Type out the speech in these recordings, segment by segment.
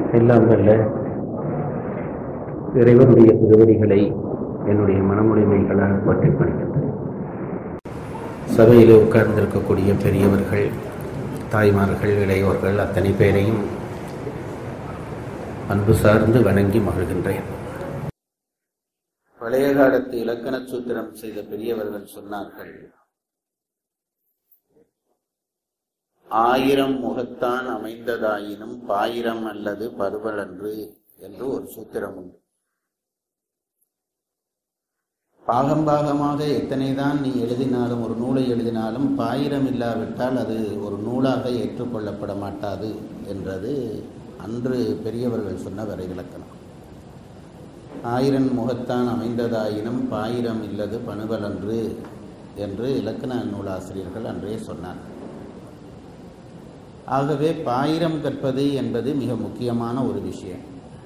எல்லாம் வல்ல இறைவனுடைய திருவடிகளை என்னுடைய மனமுடைமைகளால் போற்றிப் பணிக்கின்றேன் சபையில் உட்கார்ந்திருக்கக்கூடிய பெரியவர்கள் தாய்மார்கள் இளையோர்கள் அத்தனை பேரையும் அன்பு சார்ந்து வணங்கி மகிழ்கின்றேன் பழைய காலத்து இலக்கண சூத்திரம் செய்த பெரியவர்கள் சொன்னார்கள் ஆயிரம் முகத்தான் அமைந்ததாயினும் பாயிரம் அல்லது பருவலன்று என்று ஒரு சூத்திரம் உண்டு பாகம் பாகமாக எத்தனைதான் நீ எழுதினாலும் ஒரு நூலை எழுதினாலும் பாயிரம் இல்லாவிட்டால் அது ஒரு நூலாக ஏற்றுக்கொள்ளப்பட மாட்டாது என்றது அன்று பெரியவர்கள் சொன்ன வரை விளக்கணம் ஆயிரம் முகத்தான் அமைந்ததாயினும் பாயிரம் இல்லது பணுவலன்று என்று இலக்கண நூலாசிரியர்கள் அன்றே சொன்னார் ஆகவே பாயிரம் கற்பது என்பது மிக முக்கியமான ஒரு விஷயம்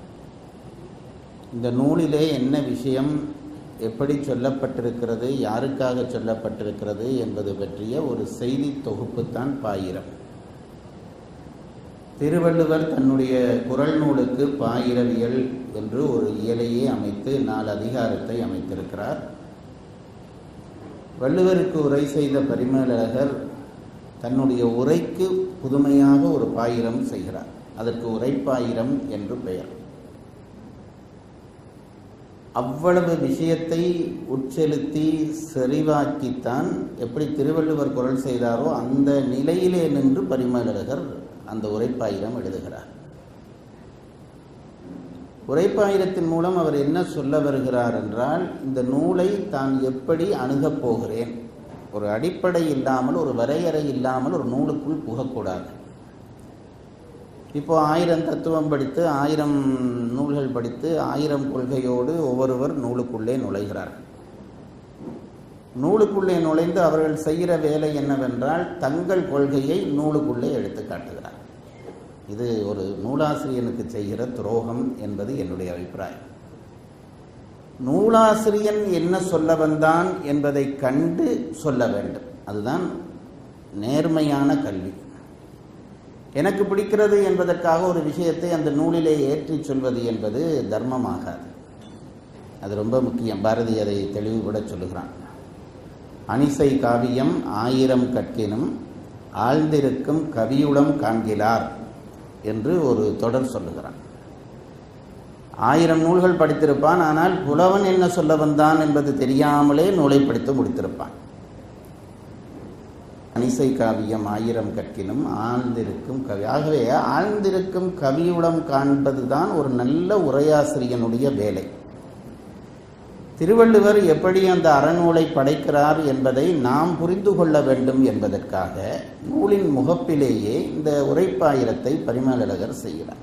இந்த நூலிலே என்ன விஷயம் எப்படி சொல்லப்பட்டிருக்கிறது யாருக்காக சொல்லப்பட்டிருக்கிறது என்பது பற்றிய ஒரு செய்தி தொகுப்புத்தான் பாயிரம் திருவள்ளுவர் தன்னுடைய குரல் நூலுக்கு பாயிரவியல் என்று ஒரு இயலையே அமைத்து நாலு அதிகாரத்தை அமைத்திருக்கிறார் வள்ளுவருக்கு உரை செய்த பரிமேலழகர் தன்னுடைய உரைக்கு புதுமையாக ஒரு பாயிரம் செய்கிறார் அதற்கு உரைப்பாயிரம் என்று பெயர் அவ்வளவு விஷயத்தை உட்செலுத்தி செறிவாக்கித்தான் எப்படி திருவள்ளுவர் குரல் செய்தாரோ அந்த நிலையிலே நின்று பரிமேலழகர் அந்த உரைப்பாயிரம் எழுதுகிறார் உரைப்பாயிரத்தின் மூலம் அவர் என்ன சொல்ல வருகிறார் என்றால் இந்த நூலை தான் எப்படி அணுகப் போகிறேன் ஒரு அடிப்படை இல்லாமல் ஒரு வரையறை இல்லாமல் ஒரு நூலுக்குள் புகக்கூடாது இப்போ ஆயிரம் தத்துவம் படித்து ஆயிரம் நூல்கள் படித்து ஆயிரம் கொள்கையோடு ஒவ்வொருவர் நூலுக்குள்ளே நுழைகிறார்கள் நூலுக்குள்ளே நுழைந்து அவர்கள் செய்கிற வேலை என்னவென்றால் தங்கள் கொள்கையை நூலுக்குள்ளே எடுத்து காட்டுகிறார் இது ஒரு நூலாசிரியனுக்கு செய்கிற துரோகம் என்பது என்னுடைய அபிப்பிராயம் நூலாசிரியன் என்ன சொல்ல வந்தான் என்பதை கண்டு சொல்ல வேண்டும் அதுதான் நேர்மையான கல்வி எனக்கு பிடிக்கிறது என்பதற்காக ஒரு விஷயத்தை அந்த நூலிலே ஏற்றி சொல்வது என்பது தர்மமாகாது அது ரொம்ப முக்கியம் பாரதி அதை தெளிவுபட சொல்லுகிறான் அனிசை காவியம் ஆயிரம் கற்கினும் ஆழ்ந்திருக்கும் கவியுளம் காண்கிறார் என்று ஒரு தொடர் சொல்லுகிறான் ஆயிரம் நூல்கள் படித்திருப்பான் ஆனால் புலவன் என்ன சொல்ல வந்தான் என்பது தெரியாமலே நூலை படித்து முடித்திருப்பான் அனிசை காவியம் ஆயிரம் கற்கினும் ஆழ்ந்திருக்கும் கவி ஆகவே ஆழ்ந்திருக்கும் கவியுளம் காண்பதுதான் ஒரு நல்ல உரையாசிரியனுடைய வேலை திருவள்ளுவர் எப்படி அந்த அறநூலை படைக்கிறார் என்பதை நாம் புரிந்து கொள்ள வேண்டும் என்பதற்காக நூலின் முகப்பிலேயே இந்த உரைப்பாயிரத்தை பரிமேலழகர் செய்கிறார்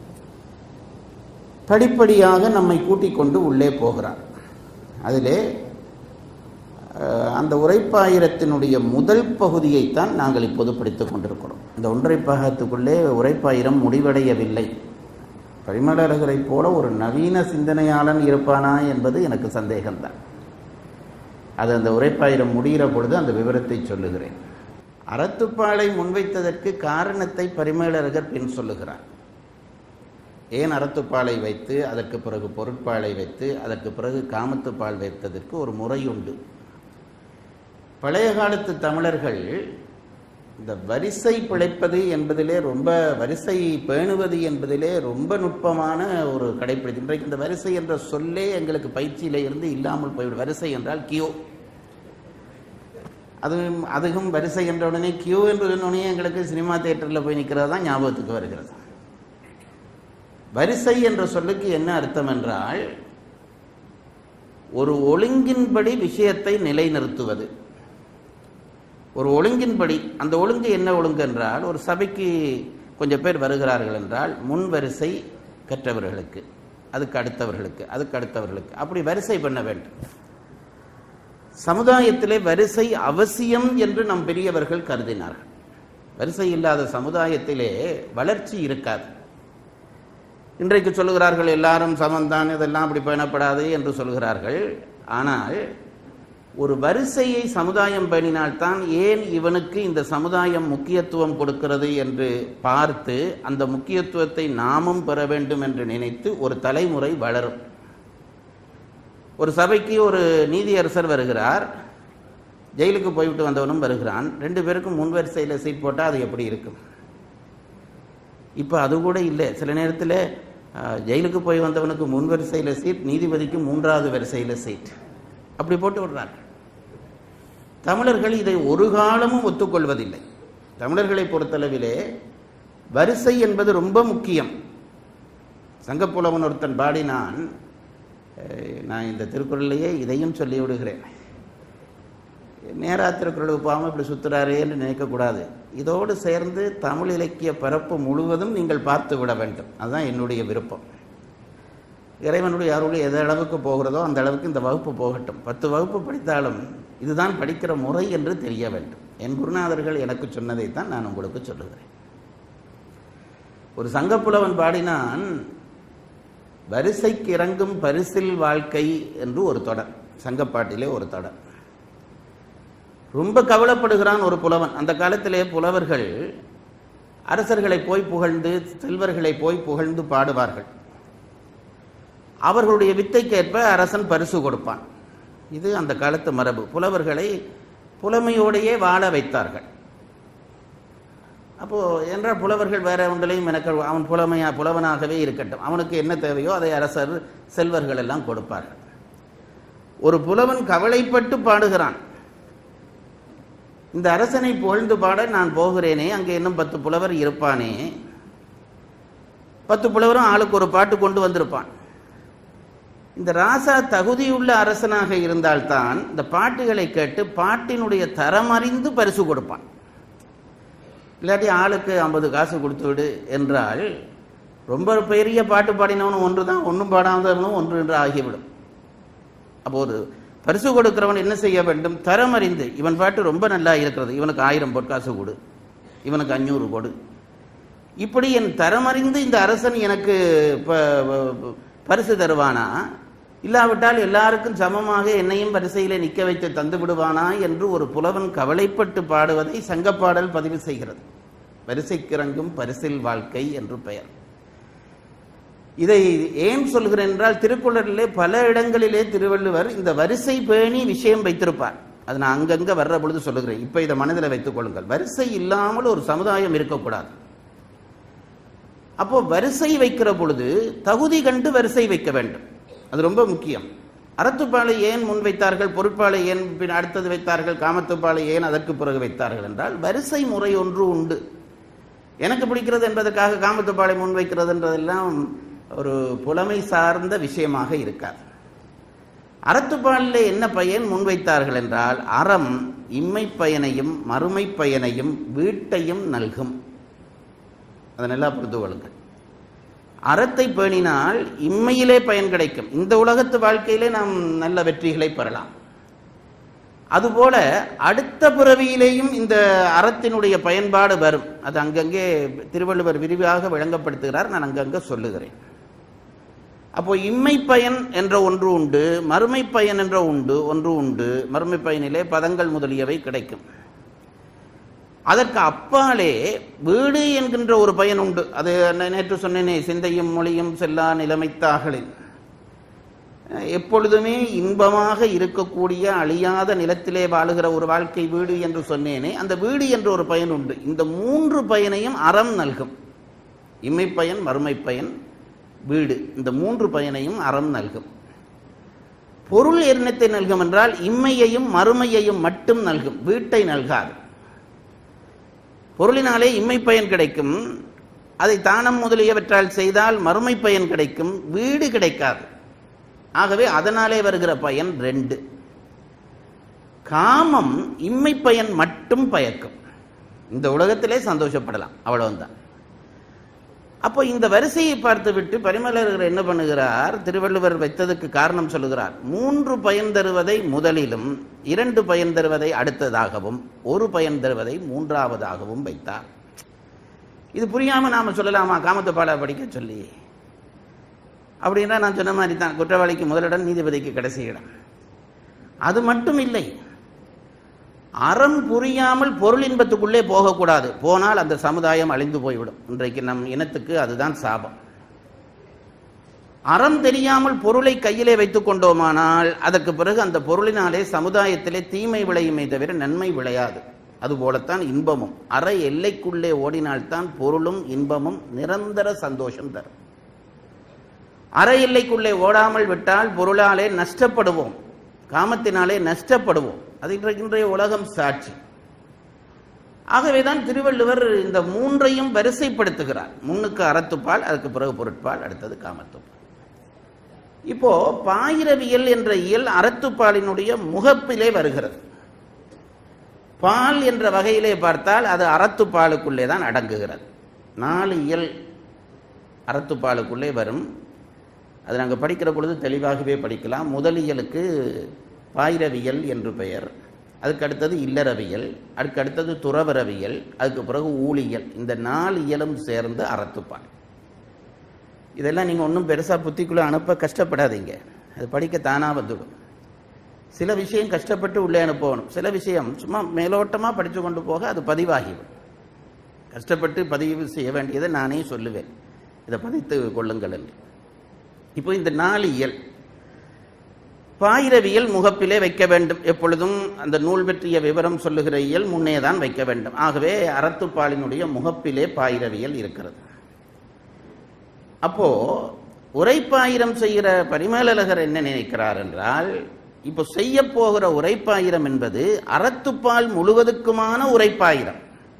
படிப்படியாக நம்மை கூட்டிக் கொண்டு உள்ளே போகிறார் அதிலே அந்த உரைப்பாயிரத்தினுடைய முதல் பகுதியைத்தான் நாங்கள் இப்போது படித்துக் கொண்டிருக்கிறோம் இந்த ஒன்றை பாகத்துக்குள்ளே உரைப்பாயிரம் முடிவடையவில்லை பரிமளர்களைப் போல ஒரு நவீன சிந்தனையாளன் இருப்பானா என்பது எனக்கு சந்தேகம்தான் அது அந்த உரைப்பாயிரம் முடிகிற பொழுது அந்த விவரத்தை சொல்லுகிறேன் அறத்துப்பாலை முன்வைத்ததற்கு காரணத்தை பரிமேலழகர் பின் சொல்லுகிறார் ஏன் அறத்துப்பாலை வைத்து அதற்கு பிறகு பொருட்பாலை வைத்து அதற்கு பிறகு காமத்துப்பால் வைத்ததற்கு ஒரு முறை உண்டு பழைய காலத்து தமிழர்கள் இந்த வரிசை பிழைப்பது என்பதிலே ரொம்ப வரிசை பேணுவது என்பதிலே ரொம்ப நுட்பமான ஒரு கடைப்பிடித்து இன்றைக்கு இந்த வரிசை என்ற சொல்லே எங்களுக்கு பயிற்சியில இருந்து இல்லாமல் போய்விடும் வரிசை என்றால் கியூ அதுவும் அதுவும் வரிசை என்ற உடனே கியூ என்று உடனே எங்களுக்கு சினிமா தியேட்டரில் போய் நிற்கிறது தான் ஞாபகத்துக்கு வருகிறது வரிசை என்ற சொல்லுக்கு என்ன அர்த்தம் என்றால் ஒரு ஒழுங்கின்படி விஷயத்தை நிலைநிறுத்துவது ஒரு ஒழுங்கின்படி அந்த ஒழுங்கு என்ன ஒழுங்கு என்றால் ஒரு சபைக்கு கொஞ்சம் பேர் வருகிறார்கள் என்றால் முன் வரிசை கற்றவர்களுக்கு அதுக்கு அடுத்தவர்களுக்கு அதுக்கு அடுத்தவர்களுக்கு அப்படி வரிசை பண்ண வேண்டும் சமுதாயத்திலே வரிசை அவசியம் என்று நம் பெரியவர்கள் கருதினார்கள் வரிசை இல்லாத சமுதாயத்திலே வளர்ச்சி இருக்காது இன்றைக்கு சொல்லுகிறார்கள் எல்லாரும் சமந்தான் இதெல்லாம் அப்படி பேணப்படாது என்று சொல்கிறார்கள் ஆனால் ஒரு வரிசையை சமுதாயம் பண்ணினால்தான் ஏன் இவனுக்கு இந்த சமுதாயம் முக்கியத்துவம் கொடுக்கிறது என்று பார்த்து அந்த முக்கியத்துவத்தை நாமும் பெற வேண்டும் என்று நினைத்து ஒரு தலைமுறை வளரும் ஒரு சபைக்கு ஒரு நீதியரசர் வருகிறார் ஜெயிலுக்கு போய்விட்டு வந்தவனும் வருகிறான் ரெண்டு பேருக்கும் முன் வரிசையில் சீட் போட்டால் அது எப்படி இருக்கும் இப்போ அது கூட இல்லை சில நேரத்தில் அஹ், ஜெயிலுக்கு போய் வந்தவனுக்கு முன் வரிசையில் சீட் நீதிபதிக்கு மூன்றாவது வரிசையில் சீட் அப்படி போட்டு விடுறார்கள் தமிழர்கள் இதை ஒரு காலமும் ஒத்துக்கொள்வதில்லை தமிழர்களை பொறுத்தளவிலே வரிசை என்பது ரொம்ப முக்கியம் சங்கப்புலவன் ஒருத்தன் பாடினான் அஹ், நான் இந்த திருக்குறளிலேயே இதையும் சொல்லி விடுகிறேன் நேரா திருக்குறளுக்கு போகாமல் இப்படி சுத்துறாரே என்று நினைக்கக்கூடாது இதோடு சேர்ந்து தமிழ் இலக்கிய பரப்பு முழுவதும் நீங்கள் பார்த்து விட வேண்டும் அதுதான் என்னுடைய விருப்பம் இறைவனுடைய அருள் எது அளவுக்கு போகிறதோ அந்த அளவுக்கு இந்த வகுப்பு போகட்டும் பத்து வகுப்பு படித்தாலும் இதுதான் படிக்கிற முறை என்று தெரிய வேண்டும் என் குருநாதர்கள் எனக்கு சொன்னதைத்தான் நான் உங்களுக்கு சொல்லுகிறேன் ஒரு சங்கப்புலவன் பாடினான் வரிசைக்கு இறங்கும் பரிசில் வாழ்க்கை என்று ஒரு தொடர் சங்கப்பாட்டிலே ஒரு தொடர் ரொம்ப கவலைப்படுகிறான் ஒரு புலவன் அந்த காலத்திலே புலவர்கள் அரசர்களை போய் புகழ்ந்து செல்வர்களை போய் புகழ்ந்து பாடுவார்கள் அவர்களுடைய வித்தைக்கேற்ப அரசன் பரிசு கொடுப்பான் இது அந்த காலத்து மரபு புலவர்களை புலமையோடையே வாழ வைத்தார்கள் அப்போ என்றால் புலவர்கள் வேற ஒன்றிலையும் எனக்கு அவன் புலமையா புலவனாகவே இருக்கட்டும் அவனுக்கு என்ன தேவையோ அதை அரசர் செல்வர்கள் எல்லாம் கொடுப்பார்கள் ஒரு புலவன் கவலைப்பட்டு பாடுகிறான் இந்த அரசனை புகழ்ந்து பாட நான் போகிறேனே அங்கே இன்னும் பத்து புலவர் இருப்பானே பத்து புலவரும் ஆளுக்கு ஒரு பாட்டு கொண்டு வந்திருப்பான் இந்த ராசா தகுதியுள்ள அரசனாக இருந்தால்தான் இந்த பாட்டுகளை கேட்டு பாட்டினுடைய தரம் அறிந்து பரிசு கொடுப்பான் இல்லாட்டி ஆளுக்கு ஐம்பது காசு கொடுத்து விடு என்றால் ரொம்ப பெரிய பாட்டு பாடினவனும் ஒன்று தான் ஒன்றும் பாடாதவனும் ஒன்று என்று ஆகிவிடும் அப்போ ஒரு பரிசு கொடுக்கிறவன் என்ன செய்ய வேண்டும் தரம் அறிந்து இவன் பாட்டு ரொம்ப நல்லா இருக்கிறது இவனுக்கு ஆயிரம் பொற்காசு கொடு இவனுக்கு அஞ்சூறு கொடு இப்படி என் தரம் அறிந்து இந்த அரசன் எனக்கு ப- ப- பரிசு தருவானா இல்லாவிட்டால் எல்லாருக்கும் சமமாக என்னையும் வரிசையிலே நிற்க வைத்து தந்து விடுவானா என்று ஒரு புலவன் கவலைப்பட்டு பாடுவதை சங்கப்பாடல் பதிவு செய்கிறது வரிசைக்கிறங்கும் பரிசில் வாழ்க்கை என்று பெயர் இதை ஏன் சொல்கிறேன் என்றால் திருக்குறளிலே பல இடங்களிலே திருவள்ளுவர் இந்த வரிசை பேணி விஷயம் வைத்திருப்பார் அது நான் அங்கங்க வர்ற பொழுது சொல்லுகிறேன் இப்ப இதை மனதில் வைத்துக் கொள்ளுங்கள் வரிசை இல்லாமல் ஒரு சமுதாயம் இருக்கக்கூடாது அப்போ வரிசை வைக்கிற பொழுது தகுதி கண்டு வரிசை வைக்க வேண்டும் அது ரொம்ப முக்கியம் அறத்துப்பாலை ஏன் முன் வைத்தார்கள் பொருட்பாலை ஏன் பின் அடுத்தது வைத்தார்கள் காமத்துப்பாலை ஏன் அதற்கு பிறகு வைத்தார்கள் என்றால் வரிசை முறை ஒன்று உண்டு எனக்கு பிடிக்கிறது என்பதற்காக காமத்துப்பாலை முன் வைக்கிறதுன்றதெல்லாம் ஒரு புலமை சார்ந்த விஷயமாக இருக்காது அறத்துப்பாலில் என்ன பயன் முன்வைத்தார்கள் என்றால் அறம் இம்மை பயனையும் மறுமை பயனையும் வீட்டையும் நல்கும் அதை நல்லா புரிந்து கொள்ளுங்கள் அறத்தை பேணினால் இம்மையிலே பயன் கிடைக்கும் இந்த உலகத்து வாழ்க்கையிலே நாம் நல்ல வெற்றிகளை பெறலாம் அதுபோல அடுத்த பிறவியிலேயும் இந்த அறத்தினுடைய பயன்பாடு வரும் அது அங்கங்கே திருவள்ளுவர் விரிவாக விளங்கப்படுத்துகிறார் நான் அங்கங்கே சொல்லுகிறேன் அப்போ இம்மை பயன் என்ற ஒன்று உண்டு மறுமை பயன் என்ற உண்டு ஒன்று உண்டு மறுமை பயனிலே பதங்கள் முதலியவை கிடைக்கும் அதற்கு அப்பாலே வீடு என்கின்ற ஒரு பயன் உண்டு அது நே- நேற்று சொன்னேனே சிந்தையும் மொழியும் செல்லா நிலைமைத்தாகளில் எப்பொழுதுமே இன்பமாக இருக்கக்கூடிய அழியாத நிலத்திலே வாழுகிற ஒரு வாழ்க்கை வீடு என்று சொன்னேனே அந்த வீடு என்ற ஒரு பயன் உண்டு இந்த மூன்று பயனையும் அறம் நல்கும் இம்மை பயன் மறுமை பயன் வீடு இந்த மூன்று பயனையும் அறம் நல்கும் பொருள் எண்ணத்தை நல்கும் என்றால் இம்மையையும் மறுமையையும் மட்டும் நல்கும் வீட்டை நல்காது பொருளினாலே இம்மை பயன் கிடைக்கும் அதை தானம் முதலியவற்றால் செய்தால் மறுமை பயன் கிடைக்கும் வீடு கிடைக்காது ஆகவே அதனாலே வருகிற பயன் ரெண்டு காமம் இம்மை பயன் மட்டும் பயக்கும் இந்த உலகத்திலே சந்தோஷப்படலாம் அவ்வளவுதான் அப்போ இந்த வரிசையை பார்த்துவிட்டு பரிமலர்கள் என்ன பண்ணுகிறார் திருவள்ளுவர் வைத்ததுக்கு காரணம் சொல்லுகிறார் மூன்று பயன் தருவதை முதலிலும் இரண்டு பயன் தருவதை அடுத்ததாகவும் ஒரு பயன் தருவதை மூன்றாவதாகவும் வைத்தார் இது புரியாம நாம சொல்லலாமா காமத்துப்பாலை படிக்க சொல்லி அப்படின்னா நான் சொன்ன மாதிரி தான் குற்றவாளிக்கு முதலிடம் நீதிபதிக்கு கடைசி இடம் அது மட்டும் இல்லை அறம் புரியாமல் பொருள் இன்பத்துக்குள்ளே போகக்கூடாது போனால் அந்த சமுதாயம் அழிந்து போய்விடும் இன்றைக்கு நம் இனத்துக்கு அதுதான் சாபம் அறம் தெரியாமல் பொருளை கையிலே வைத்துக் கொண்டோமானால் அதற்கு பிறகு அந்த பொருளினாலே சமுதாயத்திலே தீமை விளையுமே தவிர நன்மை விளையாது அதுபோலத்தான் இன்பமும் அற எல்லைக்குள்ளே ஓடினால்தான் பொருளும் இன்பமும் நிரந்தர சந்தோஷம் தரும் அற எல்லைக்குள்ளே ஓடாமல் விட்டால் பொருளாலே நஷ்டப்படுவோம் காமத்தினாலே நஷ்டப்படுவோம் அது இன்றைக்கு இன்றைய உலகம் சாட்சி ஆகவேதான் திருவள்ளுவர் இந்த மூன்றையும் வரிசைப்படுத்துகிறார் முன்னுக்கு அறத்துப்பால் அதுக்கு பிறகு பொருட்பால் அடுத்தது காமத்துப்பால் இப்போ பாயிரவியல் என்ற இயல் அறத்துப்பாலினுடைய முகப்பிலே வருகிறது பால் என்ற வகையிலே பார்த்தால் அது அறத்துப்பாலுக்குள்ளே தான் அடங்குகிறது நாலு இயல் அறத்துப்பாலுக்குள்ளே வரும் அது நாங்கள் படிக்கிற பொழுது தெளிவாகவே படிக்கலாம் முதல் இயலுக்கு பாயிரவியல் என்று பெயர் அதுக்கு அடுத்தது இல்லறவியல் அதுக்கு அடுத்தது துறவரவியல் அதுக்கு பிறகு ஊழியல் இந்த நாலு இயலும் சேர்ந்து அறத்துப்பால் இதெல்லாம் நீங்கள் ஒன்றும் பெருசாக புத்திக்குள்ளே அனுப்ப கஷ்டப்படாதீங்க அது படிக்க தானாக வந்துடும் சில விஷயம் கஷ்டப்பட்டு உள்ளே அனுப்பணும் சில விஷயம் சும்மா மேலோட்டமாக படித்து கொண்டு போக அது பதிவாகிவிடும் கஷ்டப்பட்டு பதிவு செய்ய வேண்டியதை நானே சொல்லுவேன் இதை பதித்து கொள்ளுங்கள் என்று இப்போ இந்த நாலு இயல் பாயிரவியல் முகப்பிலே வைக்க வேண்டும் எப்பொழுதும் அந்த நூல் பற்றிய விவரம் சொல்லுகிற இயல் முன்னே தான் வைக்க வேண்டும் ஆகவே அறத்துப்பாலினுடைய முகப்பிலே பாயிரவியல் இருக்கிறது அப்போ உரைப்பாயிரம் செய்கிற பரிமேலழகர் என்ன நினைக்கிறார் என்றால் இப்போ செய்ய போகிற உரைப்பாயிரம் என்பது அறத்துப்பால் முழுவதுக்குமான உரைப்பாயிரம்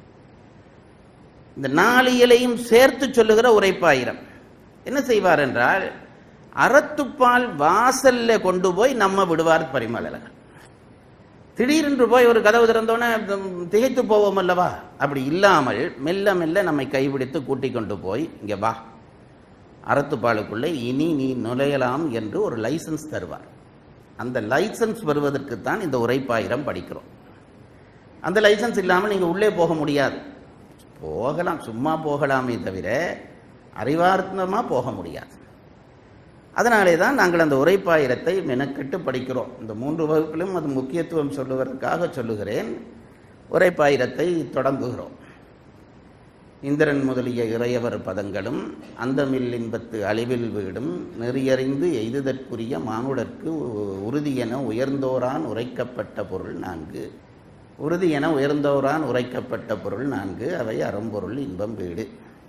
இந்த நாளியலையும் சேர்த்து சொல்லுகிற உரைப்பாயிரம் என்ன செய்வார் என்றால் அறத்துப்பால் வாசல்ல கொண்டு போய் நம்ம விடுவார் பரிமளகர் திடீரென்று போய் ஒரு கதவு திறந்தோன்னே திகைத்து போவோம் அல்லவா அப்படி இல்லாமல் மெல்ல மெல்ல நம்மை கைபிடித்து கூட்டிக் கொண்டு போய் இங்க வா அறத்துப்பாலுக்குள்ளே இனி நீ நுழையலாம் என்று ஒரு லைசன்ஸ் தருவார் அந்த லைசன்ஸ் வருவதற்கு தான் இந்த உரைப்பாயிரம் படிக்கிறோம் அந்த லைசன்ஸ் இல்லாமல் நீங்கள் உள்ளே போக முடியாது போகலாம் சும்மா போகலாமே தவிர அறிவார்த்தமாக போக முடியாது அதனாலே தான் நாங்கள் அந்த உரைப்பாயிரத்தை மெனக்கெட்டு படிக்கிறோம் இந்த மூன்று வகுப்பிலும் அது முக்கியத்துவம் சொல்லுவதற்காக சொல்லுகிறேன் உரைப்பாயிரத்தை தொடங்குகிறோம் இந்திரன் முதலிய இறையவர் பதங்களும் அந்தமில் இன்பத்து அழிவில் வீடும் நெறியறிந்து எய்துதற்குரிய மானுடற்கு உறுதியென உயர்ந்தோரான் உரைக்கப்பட்ட பொருள் நான்கு உறுதி என உயர்ந்தோரான் உரைக்கப்பட்ட பொருள் நான்கு அவை அறம்பொருள் இன்பம் வீடு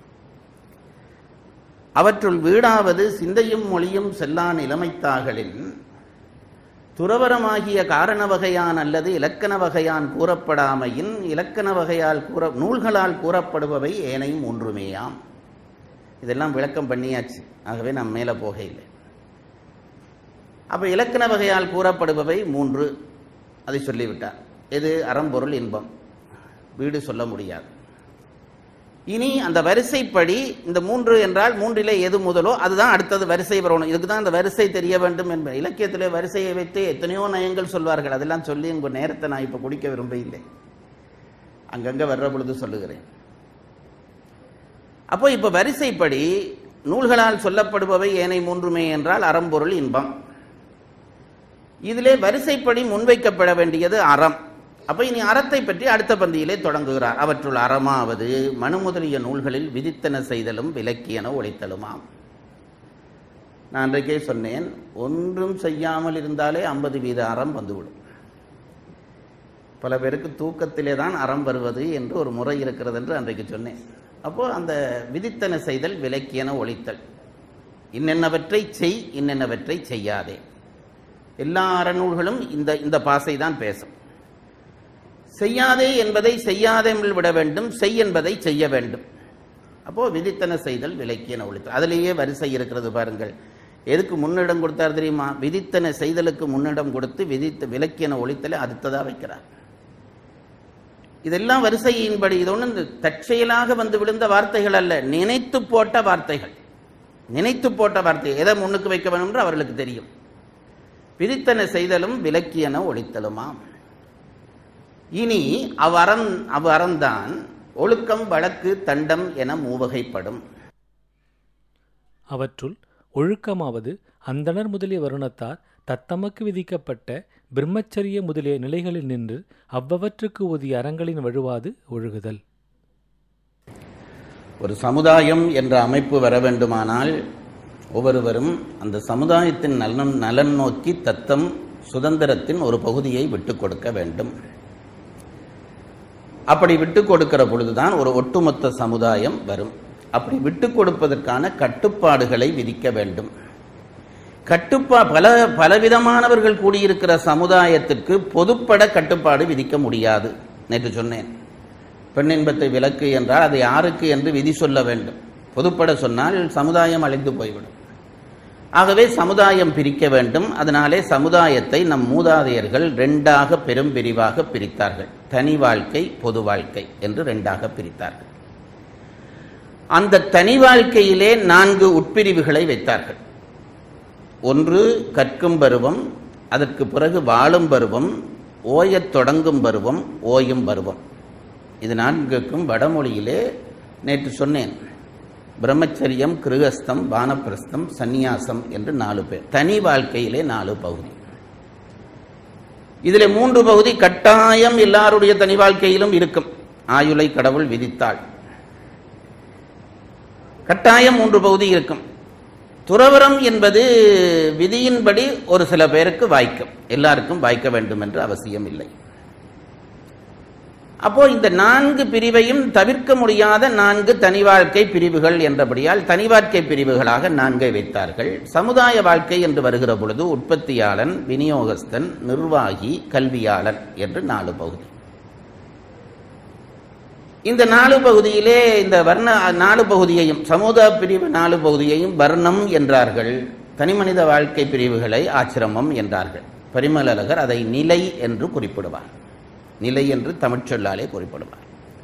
அவற்றுள் வீடாவது சிந்தையும் மொழியும் செல்லா நிலைமைத்தாகளின் துறவரமாகிய காரண வகையான் அல்லது இலக்கண வகையான் கூறப்படாமையின் இலக்கண வகையால் கூற நூல்களால் கூறப்படுபவை ஏனையும் ஒன்றுமேயாம் இதெல்லாம் விளக்கம் பண்ணியாச்சு ஆகவே நாம் மேலே போக இல்லை அப்போ இலக்கண வகையால் கூறப்படுபவை மூன்று அதை சொல்லிவிட்டார் எது அறம்பொருள் இன்பம் வீடு சொல்ல முடியாது இனி அந்த வரிசைப்படி இந்த மூன்று என்றால் மூன்றிலே எது முதலோ அதுதான் அடுத்தது வரிசை வரணும் இதுக்கு தான் அந்த வரிசை தெரிய வேண்டும் என்ப இலக்கியத்திலே வரிசையை வைத்து எத்தனையோ நயங்கள் சொல்வார்கள் அதெல்லாம் சொல்லி உங்கள் நேரத்தை நான் இப்போ குடிக்க விரும்ப இல்லை அங்கங்கே வர்ற பொழுது சொல்லுகிறேன் அப்போ இப்போ வரிசைப்படி நூல்களால் சொல்லப்படுபவை ஏனை மூன்றுமே என்றால் அறம்பொருள் இன்பம் இதிலே வரிசைப்படி முன்வைக்கப்பட வேண்டியது அறம் அப்ப இனி அறத்தை பற்றி அடுத்த பந்தியிலே தொடங்குகிறார் அவற்றுள் அறமாவது மனு முதலிய நூல்களில் விதித்தன செய்தலும் விலக்கியன ஒழித்தலுமாம் நான் அன்றைக்கே சொன்னேன் ஒன்றும் செய்யாமல் இருந்தாலே ஐம்பது வீத அறம் வந்துவிடும் பல பேருக்கு தூக்கத்திலே தான் அறம் வருவது என்று ஒரு முறை இருக்கிறது என்று அன்றைக்கு சொன்னேன் அப்போ அந்த விதித்தன செய்தல் விலக்கியன ஒழித்தல் இன்னென்னவற்றை செய் இன்னென்னவற்றை செய்யாதே எல்லா அறநூல்களும் இந்த இந்த பாசை தான் பேசும் செய்யாதே என்பதை செய்யாதேமல் விட வேண்டும் செய் என்பதை செய்ய வேண்டும் அப்போ விதித்தன செய்தல் விலக்கியன ஒழித்தல் அதிலேயே வரிசை இருக்கிறது பாருங்கள் எதுக்கு முன்னிடம் கொடுத்தார் தெரியுமா விதித்தன செய்தலுக்கு முன்னிடம் கொடுத்து விதித்த விலக்கியன ஒழித்தலை அடுத்ததா வைக்கிறார் இதெல்லாம் வரிசையின்படி இது ஒன்று தற்செயலாக வந்து விழுந்த வார்த்தைகள் அல்ல நினைத்து போட்ட வார்த்தைகள் நினைத்து போட்ட வார்த்தை எதை முன்னுக்கு வைக்க வேண்டும் என்று அவர்களுக்கு தெரியும் விதித்தன செய்தலும் விலக்கியன ஒழித்தலுமாம் இனி அவ்வறம் அவ்வறந்தான் ஒழுக்கம் வழக்கு தண்டம் என மூவகைப்படும் அவற்றுள் ஒழுக்கமாவது அந்தணர் முதலிய வருணத்தார் தத்தமக்கு விதிக்கப்பட்ட பிரம்மச்சரிய முதலிய நிலைகளில் நின்று அவ்வவற்றுக்கு உதிய அறங்களின் வழுவாது ஒழுகுதல் ஒரு சமுதாயம் என்ற அமைப்பு வர வேண்டுமானால் ஒவ்வொருவரும் அந்த சமுதாயத்தின் நலன் நலன் நோக்கி தத்தம் சுதந்திரத்தின் ஒரு பகுதியை விட்டுக் கொடுக்க வேண்டும் அப்படி விட்டுக் கொடுக்கிற பொழுதுதான் ஒரு ஒட்டுமொத்த சமுதாயம் வரும் அப்படி விட்டுக் கொடுப்பதற்கான கட்டுப்பாடுகளை விதிக்க வேண்டும் கட்டுப்பா பல பலவிதமானவர்கள் கூடியிருக்கிற சமுதாயத்திற்கு பொதுப்பட கட்டுப்பாடு விதிக்க முடியாது நேற்று சொன்னேன் பெண் இன்பத்தை விலக்கு என்றால் அது யாருக்கு என்று விதி சொல்ல வேண்டும் பொதுப்பட சொன்னால் சமுதாயம் அழிந்து போய்விடும் ஆகவே சமுதாயம் பிரிக்க வேண்டும் அதனாலே சமுதாயத்தை நம் மூதாதையர்கள் ரெண்டாக பெரும் பிரிவாக பிரித்தார்கள் தனி வாழ்க்கை பொது வாழ்க்கை என்று ரெண்டாக பிரித்தார்கள் அந்த தனி வாழ்க்கையிலே நான்கு உட்பிரிவுகளை வைத்தார்கள் ஒன்று கற்கும் பருவம் அதற்கு பிறகு வாழும் பருவம் ஓயத் தொடங்கும் பருவம் ஓயும் பருவம் இது நான்குக்கும் வடமொழியிலே நேற்று சொன்னேன் பிரம்மச்சரியம் கிருகஸ்தம் வானப்பிரஸ்தம் சந்நியாசம் என்று நாலு பேர் தனி வாழ்க்கையிலே நாலு பகுதி இதில் மூன்று பகுதி கட்டாயம் எல்லாருடைய தனி வாழ்க்கையிலும் இருக்கும் ஆயுளை கடவுள் விதித்தாள் கட்டாயம் மூன்று பகுதி இருக்கும் துறவரம் என்பது விதியின்படி ஒரு சில பேருக்கு வாய்க்கும் எல்லாருக்கும் வாய்க்க வேண்டும் என்று அவசியம் இல்லை அப்போ இந்த நான்கு பிரிவையும் தவிர்க்க முடியாத நான்கு தனி வாழ்க்கை பிரிவுகள் என்றபடியால் தனி வாழ்க்கை பிரிவுகளாக நான்கை வைத்தார்கள் சமுதாய வாழ்க்கை என்று வருகிற பொழுது உற்பத்தியாளன் விநியோகஸ்தன் நிர்வாகி கல்வியாளன் என்று நாலு பகுதி இந்த நாலு பகுதியிலே இந்த வர்ண நாலு பகுதியையும் சமூக பிரிவு நாலு பகுதியையும் வர்ணம் என்றார்கள் தனிமனித வாழ்க்கை பிரிவுகளை ஆசிரமம் என்றார்கள் பரிமலகர் அதை நிலை என்று குறிப்பிடுவார் நிலை என்று தமிழ்ச் சொல்லாலே குறிப்பிடுவார்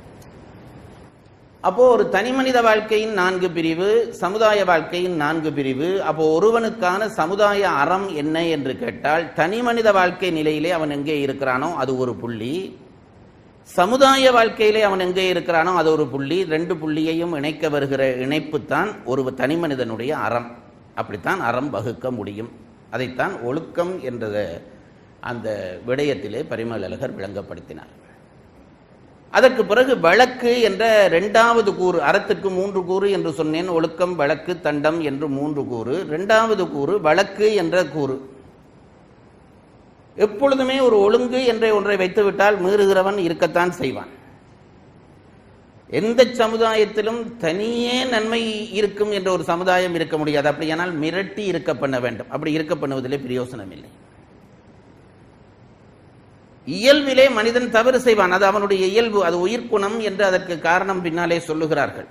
அப்போ ஒரு தனிமனித வாழ்க்கையின் நான்கு பிரிவு சமுதாய வாழ்க்கையின் நான்கு பிரிவு அப்போ ஒருவனுக்கான சமுதாய அறம் என்ன என்று கேட்டால் தனிமனித வாழ்க்கை நிலையிலே அவன் எங்கே இருக்கிறானோ அது ஒரு புள்ளி சமுதாய வாழ்க்கையிலே அவன் எங்கே இருக்கிறானோ அது ஒரு புள்ளி ரெண்டு புள்ளியையும் இணைக்க வருகிற இணைப்பு தான் ஒரு தனி மனிதனுடைய அறம் அப்படித்தான் அறம் வகுக்க முடியும் அதைத்தான் ஒழுக்கம் என்ற அந்த விடயத்திலே பரிமலகர் விளங்கப்படுத்தினார் அதற்கு பிறகு வழக்கு என்ற இரண்டாவது கூறு அறத்திற்கு மூன்று கூறு என்று சொன்னேன் ஒழுக்கம் வழக்கு தண்டம் என்று மூன்று கூறு இரண்டாவது கூறு வழக்கு என்ற கூறு எப்பொழுதுமே ஒரு ஒழுங்கு என்ற ஒன்றை வைத்துவிட்டால் மீறுகிறவன் இருக்கத்தான் செய்வான் எந்த சமுதாயத்திலும் தனியே நன்மை இருக்கும் என்ற ஒரு சமுதாயம் இருக்க முடியாது அப்படியானால் மிரட்டி இருக்க பண்ண வேண்டும் அப்படி இருக்க பண்ணுவதிலே பிரயோசனம் இல்லை இயல்பிலே மனிதன் தவறு செய்வான் அது அவனுடைய இயல்பு அது உயிர்க்குணம் என்று அதற்கு காரணம் பின்னாலே சொல்லுகிறார்கள்